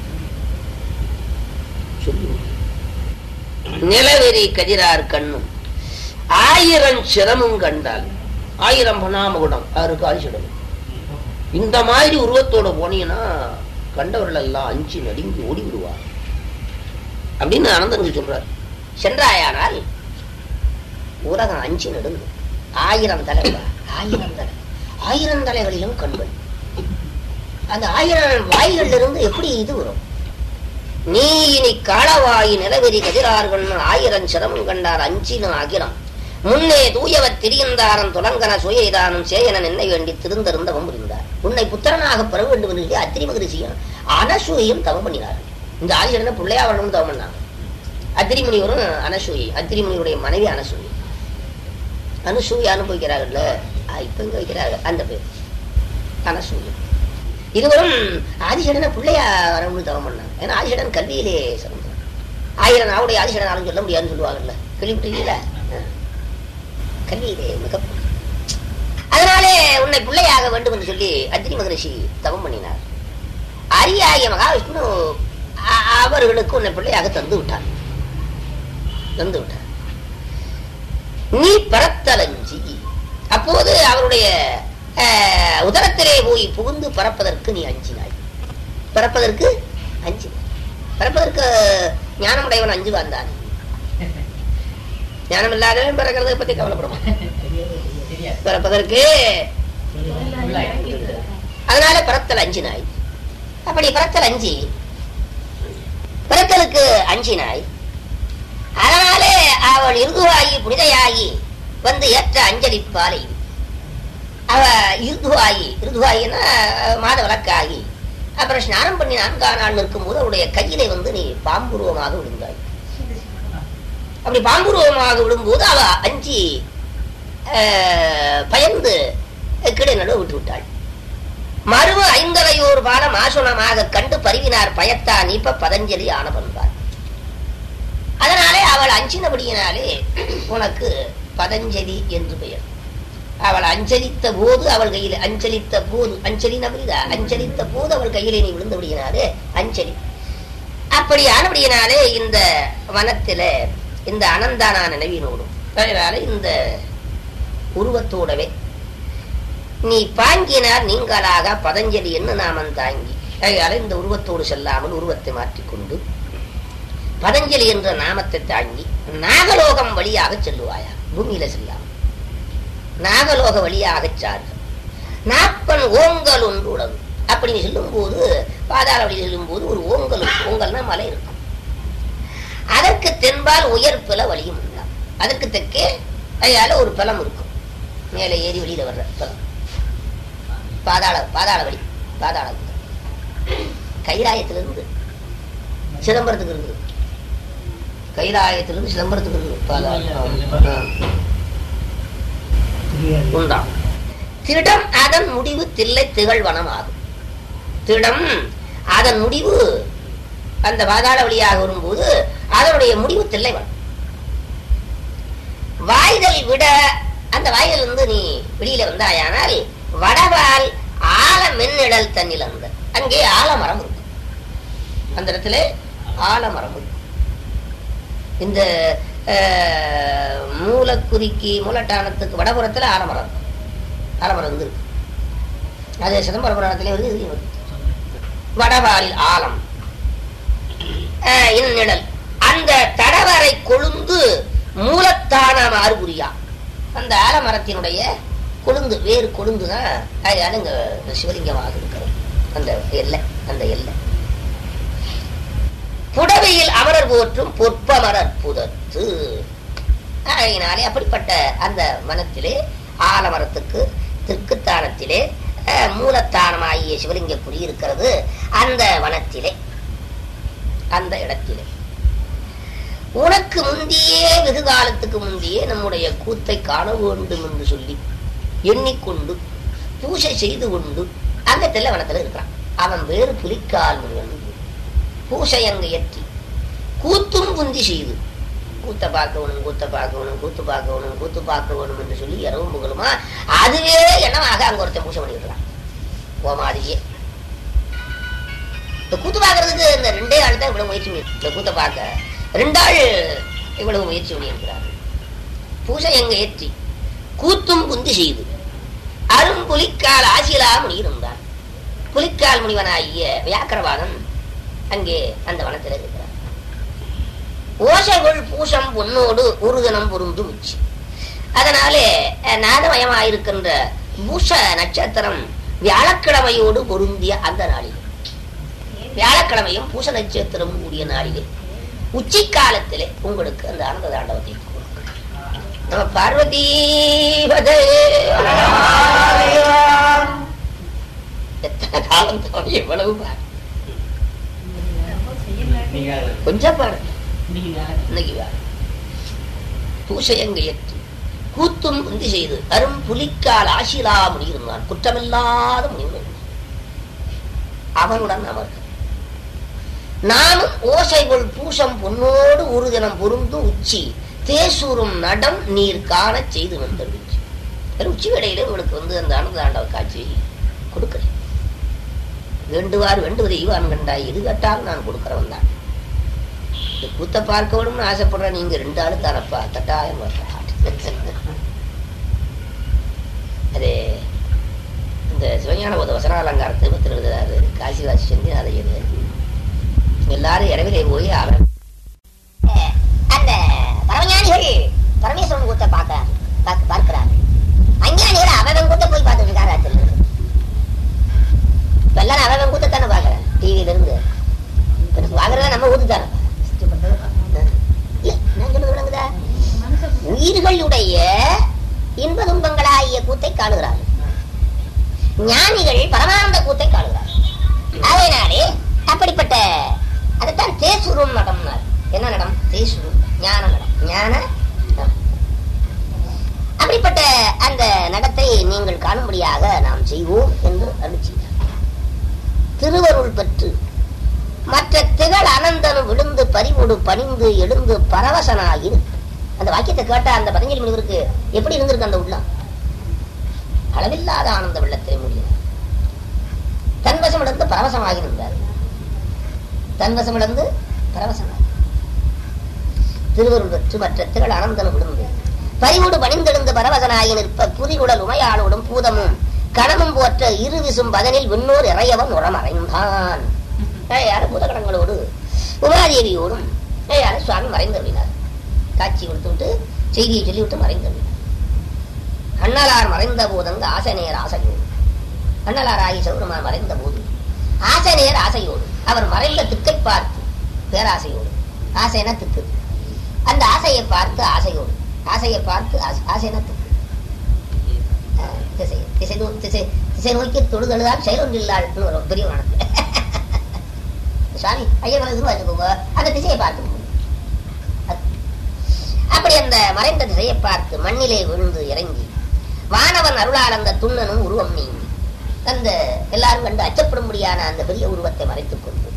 சொல்லி நிலவெறி கதிரார் கண்ணும் ஆயிரம் சிரமும் கண்டால் ஆயிரம் பணாமகுடம் அவருக்கு ஆயுஷிடம் இந்த மாதிரி உருவத்தோட போனீங்கன்னா கண்டவர்கள் எல்லாம் அஞ்சு நடுங்கி ஓடி விடுவார் அப்படின்னு அனந்தனுக்கு சொல்றார் சென்றாயானால் உலகம் அஞ்சு நடுங்கு ஆயிரம் தலைவா ஆயிரம் தலை ஆயிரம் தலைகளிலும் கண்கள் அந்த ஆயிரம் வாய்கள்ல இருந்து எப்படி இது வரும் நீ இனி காளவாயி நிலவெறி கதிரார்கள் ஆயிரம் சிரமம் கண்டார் அஞ்சினும் அகிலம் முன்னே தூயவர் திரிந்தாரன் துலங்கன சுயதானம் சேயன நின்னை வேண்டி திருந்தருந்தவம் புரிந்தார் உன்னை புத்திரனாக பெற வேண்டும் என்று சொல்லி அத்திரி மகரிஷியும் அனசூயையும் தவம் பண்ணினார் இந்த ஆதிசடனை பிள்ளையா வரணும்னு தவம் பண்ணாங்க அத்திரிமுனிவரும் அனசூயி அத்திரிமுனியுடைய மனைவி அனசூயி அனுசூயை அனுபவிக்கிறாங்கல்ல ஆ, இப்ப இங்க வைக்கிறாங்க அந்த பேர் அனசூயி இருவரும் ஆதிசடனை பிள்ளையா வரணும்னு தவம் பண்ணாங்க ஏன்னா ஆதிசடன் கல்வியிலே சிறந்தார் ஆயிரம் நாவுடைய ஆதிசடன் ஆளும் சொல்ல முடியாதுன்னு சொல்லுவாங்கல்ல கேள்விப்பட்டீங்களா ஆ. கல்வியிலே மிக அதனாலே உன்னை பிள்ளையாக வேண்டும் என்று சொல்லி அத்திரி மகரிஷி தவம் பண்ணினார் அரியாய மகாவிஷ்ணு அ- அவர்களுக்கு உன்னை பிள்ளையாக தந்து விட்டார் தந்து விட்டார் நீ பரத்தலஞ்சி அப்போது அவருடைய அஹ், உதரத்திலே போய் புகுந்து பறப்பதற்கு நீ அஞ்சினாய் பறப்பதற்கு அஞ்சினாய் பறப்பதற்கு ஞானமுடையவன் அஞ்சு வந்தான் ஞானம் இல்லாதவன் பிறக்கிறத பத்தி கவலைப்படும் தெரியாது பிறப்பதற்கு அதனால பிறத்தல் அஞ்சினாய் அப்படி பிறத்தல் அஞ்சி பிறத்தலுக்கு அஞ்சினாய் அதனாலே அவள் இறுதுவாகி புனிதையாகி வந்து ஏற்ற அஞ்சலி பாலை அவ இறுதுவாகி இறுதுவாகினா மாத விளக்காகி அப்புறம் ஸ்நானம் பண்ணி நான்கா நாள் இருக்கும்போது அவருடைய கையிலே வந்து நீ பாம்புருவமாக விழுந்தாய் அப்படி பாம்புருவமாக விழும்போது அவ அஞ்சி அஹ், பயந்து கீழே நடுவு விட்டு விட்டாள் மறுவ ஐந்தரையோர் பாலம் ஆசுனமாக கண்டு பருவினார் பயத்தா நீப்ப பதஞ்சலி ஆன பண்பார் அதனாலே அவள் அஞ்சினபடியினாலே உனக்கு பதஞ்சலி என்று பெயர் அவள் அஞ்சலித்த போது அவள் கையில் அஞ்சலித்த போது அஞ்சலி புரியுதா அஞ்சலித்த போது அவள் கையிலே நீ விழுந்தபடியினாலே அஞ்சலி அப்படி ஆனபடியினாலே இந்த வனத்தில இந்த அனந்தானா நினைவினோடும் அதனால இந்த உருவத்தோடவே நீ பாங்கினார் நீங்களாக பதஞ்சலி என்ன நாமம் தாங்கி அதனால இந்த உருவத்தோடு செல்லாமல் உருவத்தை மாற்றிக்கொண்டு பதஞ்சலி என்ற நாமத்தை தாங்கி நாகலோகம் வழியாக செல்லுவாயா பூமியில செல்லாமல் நாகலோக வழியாக சார்க நாப்பன் ஓங்கல் ஒன்று உடவு அப்படி நீ செல்லும் போது பாதாள வழி செல்லும் போது ஒரு ஓங்கல் ஓங்கல்னா மலை இருக்கும் அதற்கு தென்பால் உயர் பில வழியும் உண்டாம் அதற்கு தெற்கே அதனால ஒரு பலம் இருக்கும் மேலே ஏறி வெளியில வர்ற பலம் பாதாள பாதாள வழி பாதாள குந்தம். கைலாயத்திலிருந்து சிதம்பரத்துக்கு இருக்குது கைலாயத்திலிருந்து சிதம்பரத்துக்கு இருக்குது பாதாள ஆ. உண்டாம் திடம் அதன் முடிவு தில்லை திகழ்வனம் ஆகும் திடம் அதன் முடிவு அந்த பாதாள வழியாக வரும்போது அதனுடைய முடிவு தில்லைவனம் வாய்தல் விட அந்த வாய்தல் இருந்து நீ வெளியில வந்தாயானால் வடவால் ஆல மென்னிடல் தண்ணில் அந்த அங்கே ஆலமரம் இருக்கு அந்த இடத்துல ஆலமரம் இருக்கு இந்த அஹ், மூலக்குறிக்கி மூலட்டானத்துக்கு வடபுறத்துல ஆலமரம் இருக்கு. ஆலமரம் வந்து இருக்கு அது சிதம்பரம் புராணத்திலே வருது இதுலயும் வருது வடவால் ஆலம் அஹ், இந்நிழல் அந்த தடவரை கொழுந்து மூலத்தான மாறுபுரியா அந்த ஆலமரத்தினுடைய கொழுந்து வேறு கொழுந்து தான் அதனால இங்க சிவலிங்கமாக இருக்கிறது அந்த எல்லை அந்த எல்லை புடவையில் அமரர் போற்றும் பொற்பமரர் புதத்து ஆகையினாலே அப்படிப்பட்ட அந்த மனத்திலே ஆலமரத்துக்கு தெற்குத்தானத்திலே அஹ், மூலத்தானமாகிய சிவலிங்க குடியிருக்கிறது அந்த வனத்திலே அந்த இடத்திலே உனக்கு முந்தியே வெகு காலத்துக்கு முந்தியே நம்முடைய கூத்தை காண வேண்டும் என்று சொல்லி எண்ணிக்கொண்டு பூஜை செய்து கொண்டு அந்த தெல்லவனத்துல இருக்கிறான் அவன் வேறு புலிக்கால் முருகன் பூசை அங்கு ஏற்றி கூத்தும் புந்தி செய்து கூத்த பார்க்கணும் கூத்த பார்க்கணும் கூத்து பார்க்கணும் கூத்து பார்க்கணும் என்று சொல்லி இரவும் புகழுமா அதுவே என்னமாக அங்க ஒருத்தன் பூசை பண்ணிருக்கிறான் ஓமாதியே இந்த கூத்து பார்க்கறதுக்கு இந்த ரெண்டே ஆள் தான் இவ்வளவு முயற்சி பண்ணி இந்த கூத்த பார்க்க ரெண்டாள் இவ்வளவு முயற்சி பண்ணியிருக்கிறார் பூசை எங்க ஏற்றி கூத்தும் புந்தி செய்து அரும் புலிக்கால் ஆசிலா முனியிருந்தான் புலிக்கால் முனிவனாகிய வியாக்கரவாதன் அங்கே அந்த வனத்தில் இருக்கிறார் ஓசைகள் பூசம் பொன்னோடு உருதனம் பொருந்து உச்சி அதனாலே அஹ், நாதமயமாயிருக்கின்ற பூஷ நட்சத்திரம் வியாழக்கிழமையோடு பொருந்திய அந்த நாளில் வியாழக்கிழமையும் பூச நட்சத்திரம் கூடிய நாளிலே உச்சி காலத்திலே உங்களுக்கு அந்த ஆனந்த தாண்டவத்தை கொடுக்கிறேன். நம்ம பார்வதி பதே. எத்தனை காலம் தான் எவ்வளவு பாடு நீங்க அது கொஞ்சம் பாடு இன்னைக்கு வேலை. இன்னைக்கு வேற பூசை அங்கு ஏற்றி கூத்தும் உந்தி செய்து அரும் புலிக்கால் ஆசிலா முடியிருந்தான் குற்றமில்லாத முடிவு அவனுடன் அமர்க நானும் ஓசைகள் பூசம் பொன்னோடு ஒரு தினம் பொருந்தும் உச்சி தேசூரும் நடம் நீர் காணச் செய்து வந்தருச்சு உச்சி வேளையில உங்களுக்கு வந்து அந்த ஆனந்த ஆண்டவ காட்சி கொடுக்கிறேன் வேண்டுவார் வேண்டுவதை ஈவான் கண்டாய் இது கேட்டால் நான் கொடுக்கிறவன் தான் இந்த கூத்த பார்க்க வேணும்னு ஆசைப்படுற நீங்க ரெண்டு ஆளு தரப்பா தட்டாயம் அது இந்த சிவஞான போத வசன அலங்காரத்தை பத்தி எழுதுறாரு காசிவாசி செஞ்சு அதை எழுது எல்லாரும் இரவிலே போய் அவன் அந்த பரமஞானிகள் பரமேஸ்வரன் கூத்த பார்க்கிறார் பார்க்க- பார்க்கிறார் அஞ்ஞானிகள் அவன் கூத்த போய் பார்த்துட்டு இருக்காரு ஆச்சரியம் இப்ப எல்லாரும் அவன் கூத்தத்தானே பார்க்கறேன் டிவியில இருந்து வாங்குறதா நம்ம ஊத்து தானே இல்ல, நான் சொல்றது விளங்குதா உயிர்களுடைய இன்ப துன்பங்களாகிய கூத்தை காணுகிறார்கள் ஞானிகள் பரமானந்த கூத்தை காணுகிறார்கள் அதனாலே அப்படிப்பட்ட அதைத்தான் தேசுரும் நடம்னார் என்ன நடம் தேசுரும் ஞான நடம் ஞான நடம். அப்படிப்பட்ட அந்த நடத்தை நீங்கள் காணும்படியாக நாம் செய்வோம் என்று அனுப்பிச்சார் திருவருள் பெற்று மற்ற திகழ் அனந்தனும் விழுந்து பறிவோடு பணிந்து எழுந்து பரவசனாகி அந்த வாக்கியத்தை கேட்ட அந்த பதஞ்சலி முனிவருக்கு எப்படி இருந்திருக்கு அந்த உள்ளம் அளவில்லாத ஆனந்த வெள்ளத்தை முடியும் தன்வசம் இழந்து பரவசமாகி இருந்தார் தன்வசம் இழந்து பரவசமாகி திருவருள் பெற்று மற்ற திகழ் அனந்தனும் விழுந்து பறிவோடு பணிந்தெழுந்து பரவசனாகி நிற்ப புரிகுடல் உமையாளோடும் பூதமும் கணமும் போற்ற இருவிசும் பதனில் விண்ணோர் இறையவன் உரமறைந்தான் யாரு பூதகணங்களோடு உமாதேவியோடும் யாரு சுவாமி மறைந்தருளினார் காட்சி கொடுத்து விட்டு செய்தியை சொல்லிவிட்டு மறைந்தருளினார் அண்ணலார் மறைந்த போதங்க ஆசைநேர் ஆசையோடு அண்ணலார் ஆகி சௌரமார் மறைந்த போது ஆசைநேர் ஆசையோடு அவர் மறைந்த திக்கை பார்த்து பேராசையோடு ஆசைனா திக்கு அந்த ஆசையை பார்த்து ஆசையோடு ஆசையை பார்த்து ஆசை- ஆசைனா திக்கு ஆஹ் திசை திசை நோ- திசை திசை நோக்கி தொழுதழுதால் செயலொன்றில்லாள்னு ஒரு பெரிய வணக்கம் சுவாமி ஐயர் மனசுக்கு வச்சுக்கோங்க அந்த திசையை பார்த்து போங்க. அது. அப்படி அந்த மறைந்த திசையை பார்த்து மண்ணிலே விழுந்து இறங்கி வானவன் அருளால் அந்த துண்ணனும் உருவம் நீங்கி அந்த எல்லாரும் கண்டு அச்சப்படும்படியான அந்த பெரிய உருவத்தை மறைத்துக் கொண்டு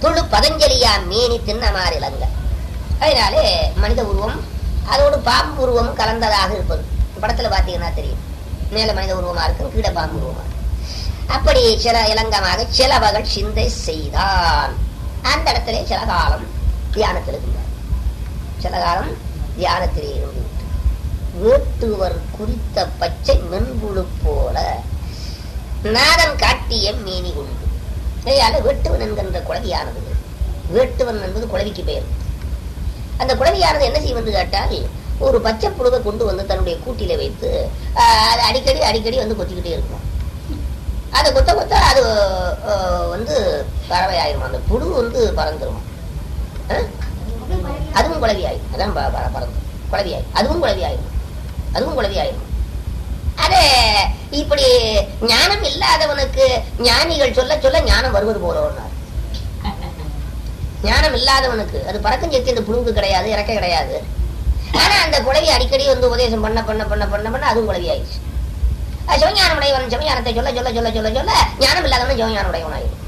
துளு பதஞ்சலியா மேனி தின்னமார் இளங்க அதனாலே மனித உருவம் அதோடு பாம்பு உருவம் கலந்ததாக இருப்பது படத்துல பாத்தீங்கன்னா தெரியும் மேல மனித உருவமா இருக்கும் கீழே பாம்பு உருவமா இருக்கும் அப்படி சில இளங்கமாக சிலவகள் சிந்தை செய்தான் அந்த இடத்திலே சில காலம் தியானத்தில் இருந்தார் சில காலம் தியானத்திலே இருந்து விட்டு வேட்டுவர் குறித்த பச்சை மென்புழு போல நாதன் காட்டிய மேனி உண்டு இதையால வேட்டுவன் என்கின்ற குழவியானது வேட்டுவன் என்பது குழவிக்கு பெயர் அந்த குழவியானது என்ன செய்வது கேட்டால் ஒரு பச்சை புழுவை கொண்டு வந்து தன்னுடைய கூட்டில வைத்து ஆஹ், அது அடிக்கடி அடிக்கடி வந்து கொத்திக்கிட்டே இருக்கும் அது கொத்த கொத்த அது ஆஹ், வந்து பறவை ஆயிரும் அந்த புழு வந்து பறந்துரும் ஆஹ்? அதுவும் குழவி ஆயிரும் அதான் ப- ப- பறந்து குழவி ஆயிரும் அதுவும் குழவி ஆயிரும் அதுவும் குழவி ஆயிரும் அது இப்படி ஞானம் இல்லாதவனுக்கு ஞானிகள் சொல்ல சொல்ல ஞானம் வருவது போல ஒன்னார் ஞானம் இல்லாதவனுக்கு அது பறக்கம் சேர்த்து இந்த புழுவுக்கு கிடையாது இறக்க கிடையாது ஆனா அந்த குழவி அடிக்கடி வந்து உபதேசம் பண்ண பண்ண பண்ண பண்ண பண்ண அதுவும் குழவி ஆயிடுச்சு அது சிவஞானம் உடையவன் சிவஞானத்தை சொல்ல சொல்ல சொல்ல சொல்ல சொல்ல ஞானம் இல்லாதவன் சிவஞானம் உடையவன் ஆயிடும்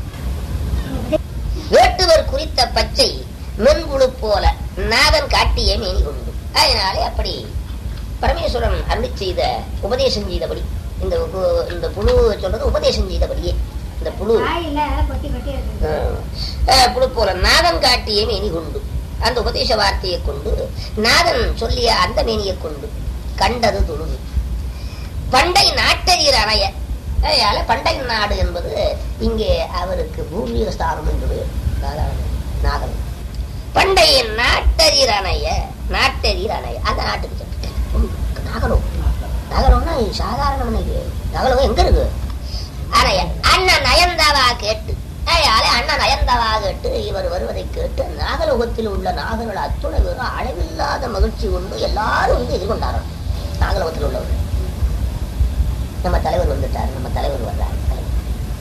வேட்டுவர் குறித்த பச்சை மென்புழு போல நாதன் காட்டிய மேனி கொண்டு அதனாலே அப்படி பரமேஸ்வரன் அருளி செய்த உபதேசம் செய்தபடி இந்த உப- இந்த புழு சொல்றது உபதேசம் செய்தபடியே இந்த புழு வாயில கொட்டி கொட்டி இருக்கு அஹ், புழு போல நாதன் காட்டிய மேனி கொண்டு அந்த உபதேச வார்த்தையை கொண்டு நாதன் சொல்லிய அந்த மேனியை கொண்டு கண்டது தொழுது பண்டை நாட்டறியர் அணைய அதனால பண்டை நாடு என்பது இங்கே அவருக்கு பூர்வீக ஸ்தானம் என்று பெயர் நாதன் நாதன் பண்டை நாட்டறியர் அணைய நாட்டறியர் அணைய அந்த நாட்டுக்கு சென்று நகரம் நகரம்னா இது சாதாரண நகரம் எங்க இருக்கு அணைய அண்ணன் நயந்தவா கேட்டு அதனால அண்ணன் நயந்தவா கேட்டு இவர் வருவதை கேட்டு நாகலோகத்தில் உள்ள நாகர்கள் அத்துணை பேரும் அளவில்லாத மகிழ்ச்சி கொண்டு எல்லாரும் வந்து எதிர்கொண்டார்கள் நாகலோகத்தில் உள்ளவர்கள் நம்ம தலைவர் வந்துட்டார் நம்ம தலைவர் வர்றார் தலைவர்.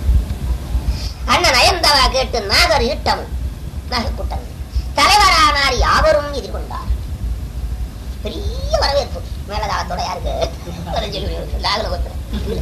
அண்ணன் நயந்தவா கேட்டு நாகர் ஈட்டம் நாகக்கூட்டம் தலைவரானார் யாவரும் எதிர்கொண்டார் பெரிய வரவேற்பு மேலதாளத்தோட யாருக்கு நாகலோகத்தில்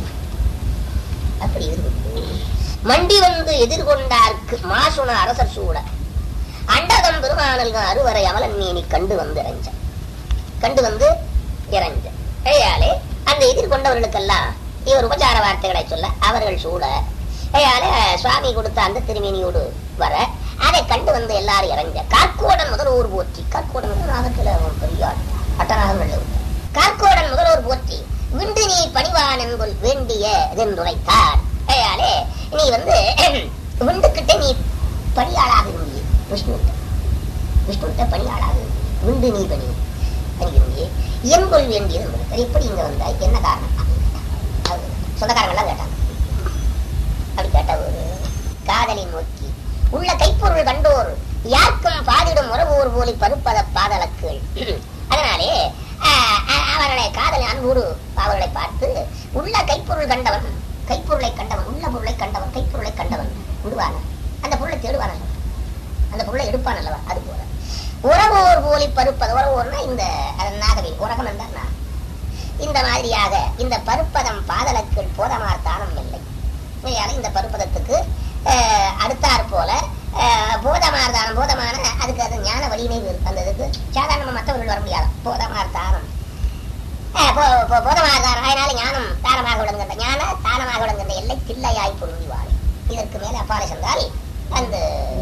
அப்படி எதிர்கொண்டு மண்டி வந்து எதிர்கொண்டார்க்கு மாசுன அரசர் சூட அண்டதம் பெருமானல்கள் அறுவரை அமலன் மேனி கண்டு வந்து இறைஞ்ச கண்டு வந்து இறைஞ்ச ஐயாலே அந்த எதிர்கொண்டவர்களுக்கெல்லாம் இவர் உபச்சார வார்த்தைகளை சொல்ல அவர்கள் சூட ஐயாலே சுவாமி கொடுத்த அந்த திருமேனியோடு வர அதை கண்டு வந்து எல்லாரும் இறங்க கார்கோடன் முதல்வர் போற்றி கார்கோடன் வந்து நாகத்துல ஒரு பெரிய ஆள். அட்டநாகங்கள் கார்கோடன் முதல்வர் போற்றி விண்டு நீ பணிவான் என்கொள் வேண்டிய இதென்றுரைத்தார் ஐயாலே நீ வந்து விண்டுக்கிட்ட நீ பணியாளாக இருந்தியே விஷ்ணுகிட்ட விஷ்ணுகிட்ட பணியாளாக இரு. விண்டு நீ பணி பணிகிறீங்க என்கொள் வேண்டியது உங்களுக்கு எப்படி இங்க வந்தாய் என்ன காரணம் அது சொந்தக்காரங்க எல்லாம் கேட்டாங்க அப்படி கேட்ட ஒரு காதலை நோக்கி உள்ள கைப்பொருள் கண்டோர் யாருக்கும் பாதிடும் உறவோர் போலி பருப்பத பாதலக்கள் அதனாலே ஆஹ், ஆஹ், அவர்களை காதலை அன்போடு அவர்களை பார்த்து உள்ள கைப்பொருள் கண்டவன் கைப்பொருளை கண்டவன் உள்ள பொருளை கண்டவன் கைப்பொருளை கண்டவன் விடுவான அந்த பொருளை தேடுவான அந்த பொருளை எடுப்பான் அல்லவா அது போல உறவோர் போலி பருப்பது உறவோர்னா இந்த அதன் நாகவி உலகம் என்றால் நான். இந்த மாதிரியாக இந்த பருப்பதம் பாதலக்கள் போதமார் தானம் இல்லை ஆகையால இந்த பருப்பதத்துக்கு அஹ், அடுத்தாற் போல அஹ், போதமார் தானம் போதமான அதுக்கு அது ஞான வலிமை இருக்கு அந்த இதுக்கு சாதாரணமா மற்றவர்கள் வர முடியாது போதமார் தானம் அஹ், போ- போ- போதமார் தானம் அதனால ஞானம் தானமாக விளங்குகின்ற ஞான தானமாக விளங்குகின்ற எல்லை தில்லையாய் பொருந்தி வாழை இதற்கு மேலே அப்பாலை சென்றால் அந்த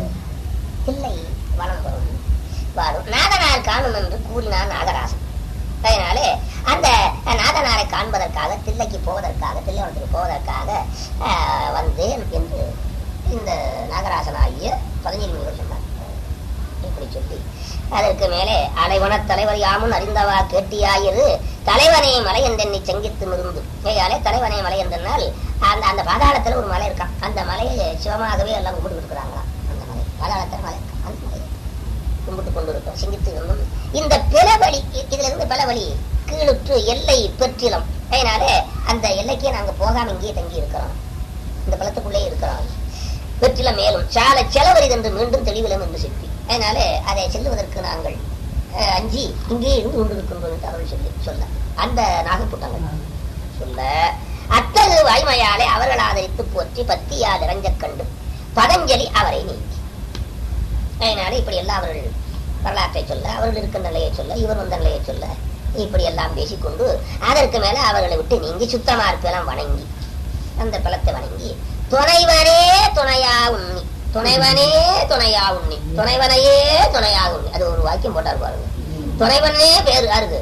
தில்லை வனம் வரும் வாழும் நாதனார் காணும் என்று கூறினான் நாகராசன் அதனாலே அந்த நாதனாரை காண்பதற்காக தில்லைக்கு போவதற்காக தில்லைவனத்துக்கு போவதற்காக ஆஹ், வந்தேன் என்று இந்த நாகராசன் ஆகிய பதினேழு முனிவர் சொன்னார் இப்படி சொல்லி அதற்கு மேலே அலைவன தலைவர் யாமுன் அறிந்தவா கேட்டியாயிரு தலைவனே மலை என்றெண்ணி செங்கித்து மிருந்து கையாலே தலைவனே மலை என்றனால் அந்த அந்த பாதாளத்துல ஒரு மலை இருக்கான் அந்த மலையை சிவமாகவே எல்லாம் கும்பிட்டு இருக்கிறாங்களாம் அந்த மலை பாதாளத்துல மலை இருக்கான் அந்த மலை கும்பிட்டு கொண்டு இருக்கோம் சிந்தித்து இருந்தும் இந்த பிளவழி இ- இதுல இருந்து பிளவழி கீழுற்று எல்லை பெற்றிலம் அதனால அந்த எல்லைக்கே நாங்க போகாம இங்கேயே தங்கி இருக்கிறோம் இந்த பழத்துக்குள்ளே இருக்கிறோம் வெற்றில மேலும் சால செலவரிது என்று மீண்டும் தெளிவிலும் என்று சிற்பி அதனால அதை செல்லுவதற்கு நாங்கள் அஹ், அஞ்சி இங்கே இருந்து கொண்டிருக்கின்றோம் என்று அவர்கள் சொல்லி சொல்ல அந்த நாகப்புட்டங்கள் சொல்ல அத்தகு வாய்மையாலே அவர்கள் ஆதரித்து போற்றி பத்தியால் இறஞ்சக் கண்டு பதஞ்சலி அவரை நீக்கி அதனால இப்படி எல்லாம் அவர்கள் வரலாற்றை சொல்ல அவர்கள் இருக்கின்ற நிலையை சொல்ல இவர் வந்த நிலையை சொல்ல இப்படி எல்லாம் பேசிக்கொண்டு அதற்கு மேல அவர்களை விட்டு நீங்கி சுத்தமா இருப்பெல்லாம் வணங்கி அந்த பழத்தை வணங்கி துணைவனே துணையா உண்ணி துணைவனே துணையா உண்ணி துணைவனையே துணையா உண்ணி அது ஒரு வாக்கியம் போட்டார் பாருங்க துணைவனே பேரு யாருக்கு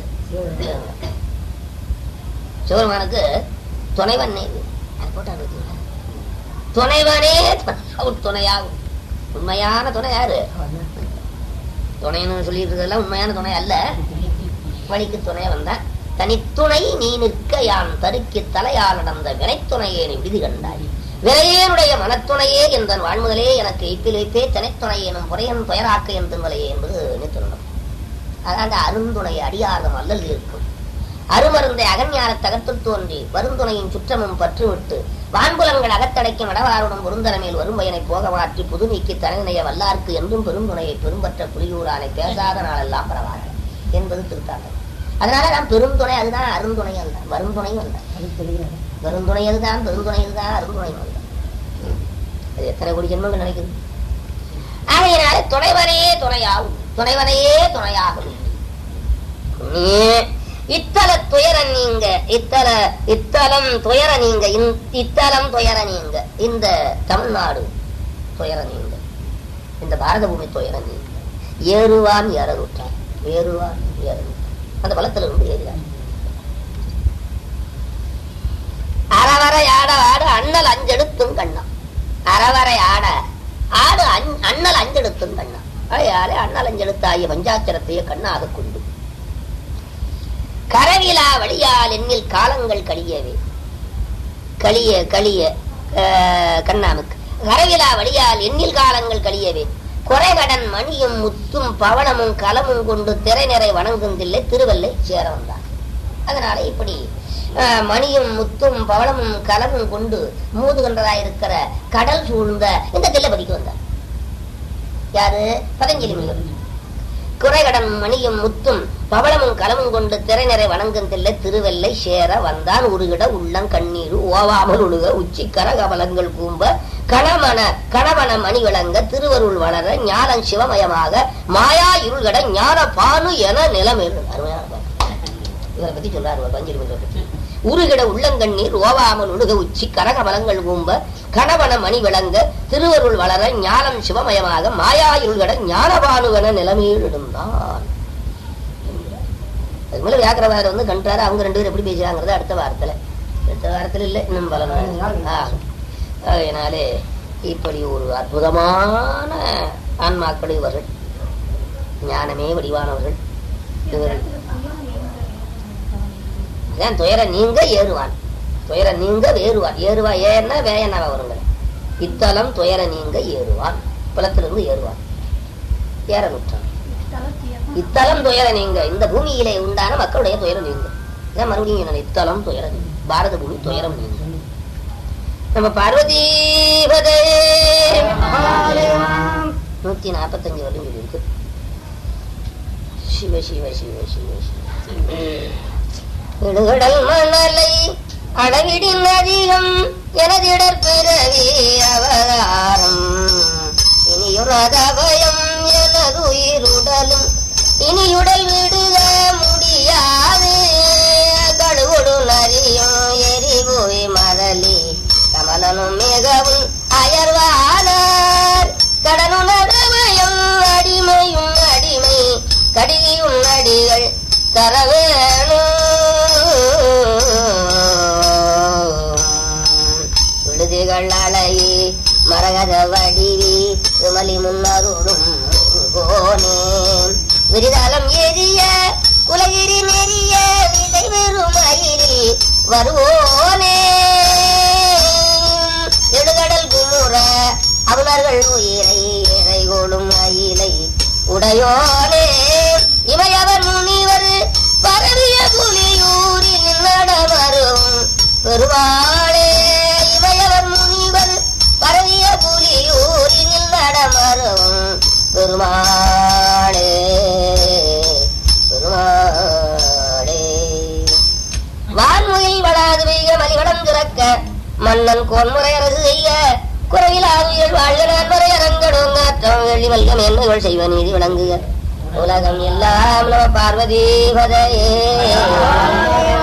சிவருமானுக்கு துணைவனே அது போட்டார் பார்த்தீங்களா? துணைவனே துணையா- துணையா உண்ணி. உண்மையான துணை யாரு துணைன்னு சொல்லிட்டு இருக்கிறதெல்லாம் உண்மையான துணை அல்ல வழிக்கு துணை வந்தான் தனித்துணை நீ நிற்க யான் தருக்கி தலையால் நடந்த வினைத்துணையே நீ விதி கண்டாய் வினையேனுடைய மனத்துணையே எந்தன் வாழ்முதலே எனக்கு இப்பில் வைப்பே தனித்துணை எனும் புறையன் துயராக்க எந்தன்மலையே என்பது நித்துணம் அதான் அந்த அருந்துணை அடியார்தம் அல்லல் இருக்கும் அருமருந்தை அகஞான தகத்தில் தோன்றி வருந்துணையின் சுற்றமும் பற்றுவிட்டு வான்புலங்கள் அகத்தடைக்கும் இடவாருடன் பொருந்தரமேல் வரும் பயனை போக மாற்றி புது நீக்கி தனிநய வல்லார்க்கு என்றும் பெருந்துணையை பெரும்பற்ற புலியூரானை பேசாத நாளெல்லாம் பரவாயில்லை என்பது திருத்தாண்டகம் அதனால நான் பெருந்துணை அதுதான் அருந்துணை அல்ல வருந்துணை அல்ல வருந்துணை அதுதான் பெருந்துணை அதுதான் அருந்துணை அல்ல அது எத்தனை கோடி ஜென்மங்கள் நினைக்குது ஆகையினால துணைவனையே துணையாகும் துணைவனையே துணையாகும் நீ இத்தல துயர நீங்க இத்தல இத்தலம் துயர நீங்க இந்- இத்தலம் துயர நீங்க இந்த தமிழ்நாடு துயர நீங்க இந்த பாரத பூமி துயர நீங்க ஏறுவான் ஏறவுற்றான் ஏறுவான் ஏறவுற்றான் அந்த பலத்துல இருந்து ஏறினார் அறவரை ஆட ஆட அண்ணல் அஞ்செடுத்தும் கண்ணா அறவரை ஆட ஆடு அஞ்- அண்ணல் அஞ்செடுத்தும் கண்ணா அழையாலே அண்ணல் அஞ்செடுத்தாகிய பஞ்சாட்சரத்தையே கண்ணாக கொண்டு கரவிலா வழியால் எண்ணில் காலங்கள் கழியவே கழிய கழிய அஹ், கண்ணாமுக்கு கரவிலா வழியால் எண்ணில் காலங்கள் கழியவே குறைகடன் மணியும் முத்தும் பவனமும் கலமும் கொண்டு திரை நிறை வணங்குந்தில்லை திருவல்லை சேர வந்தான் அதனால இப்படி அஹ், மணியும் முத்தும் பவளமும் கலமும் கொண்டு மூதுகின்றதாயிருக்கிற கடல் சூழ்ந்த இந்த தில்லைப்பதிக்கு வந்தார் யாரு பதஞ்சலி முனிவர் குறைகடன் மணியும் முத்தும் பவளமும் கலமும் கொண்டு திரைநிறை வணங்குந்தில்லை திருவெல்லை சேர வந்தான் உருகிட உள்ளம் கண்ணீரு ஓவாமல் உழுக உச்சி கரகபலங்கள் கூம்ப கணமன கணவன மணி விளங்க திருவருள் வளர ஞானம் சிவமயமாக மாயா இருள்கட ஞான பானு என நிலமேறு அருமையான பாட்டு. இவரை பத்தி சொல்றாரு ஒரு பஞ்சலி முனிவரை பத்தி உருகிட உள்ளங்கண்ணீர் ஓவாமல் உழுக உச்சி கரகபலங்கள் கூம்ப கணவன மணி விளங்க திருவருள் வளர ஞானம் சிவமயமாக மாயா இருள்கட ஞானபானுவன நிலைமையிடுந்தான் அது மேல வியாக்கிரவாதர் வந்து கண்டாரு அவங்க ரெண்டு பேரும் எப்படி பேசுறாங்கிறது அடுத்த வாரத்துல அடுத்த வாரத்துல இல்ல இன்னும் பல நாள் ஆகும். அதனாலே இப்படி ஒரு அற்புதமான ஆன்மாக்கள் இவர்கள் ஞானமே வடிவானவர்கள் இவர்கள் அதான் துயர நீங்க ஏறுவான் துயர நீங்க வேறுவான் ஏறுவா ஏன்னா வேயனாவா வருங்க இத்தலம் துயர நீங்க ஏறுவான் குளத்திலிருந்து ஏறுவான் ஏற நுற்றான் இத்தலம் துயர நீங்க இந்த பூமியிலே உண்டான மக்களுடைய துயரம் நீங்க இதான் மறுபடியும் என்ன இத்தலம் துயர நீங்க பாரத பூமி துயரம் நீங்க நம்ம பார்வதீபதே நூத்தி நாற்பத்தஞ்சு வரையும் சொல்லியிருக்கு சிவ சிவ சிவ சிவ சிவ விடுகடல் மணலை அளவிடின் அதிகம் எனதிடர் பிறவி அவதாரம் இனியுறதபயம் எனது உயிருடலும் இனியுடல் விடுக முடியாது கடுகொடு நரியும் எரிபோய் மரளி கமலனும் மிகவும் அயர்வானார் கடனுணர்வயம் அடிமையும் அடிமை கடிகையும் நடிகள் தர வேணும் விடுதிகள் அழகி மரகத வடிவி விமலி முன்னருடும் கோனே விரிதாலம் எரிய உலகிரி நெறிய விதை வெறும் அயிரி வருவோனே எடுகடல் குமுற அவுணர்கள் உயிரை இறைகோளும் அயிலை உடையோனே இமையவர் முனிவர் பரவிய புலியூரில் நடவரும் பெருமாளே இமையவர் முனிவர் பரவிய புலியூரில் நடமரும் பெருமாளே பெருமாளே வான்முகில் வளாது பெய்க மலிவடம் திறக்க மன்னன் கோன்முறை அரசு செய்ய குறையில் ஆவியல் வாழ்க நான்மறை அரங்கடும் காற்றம் வெள்ளி வல்கம் என்னுகள் செய்வ நீதி விளங்குக உலகம் எல்லாம் நம பார்வதி பதையே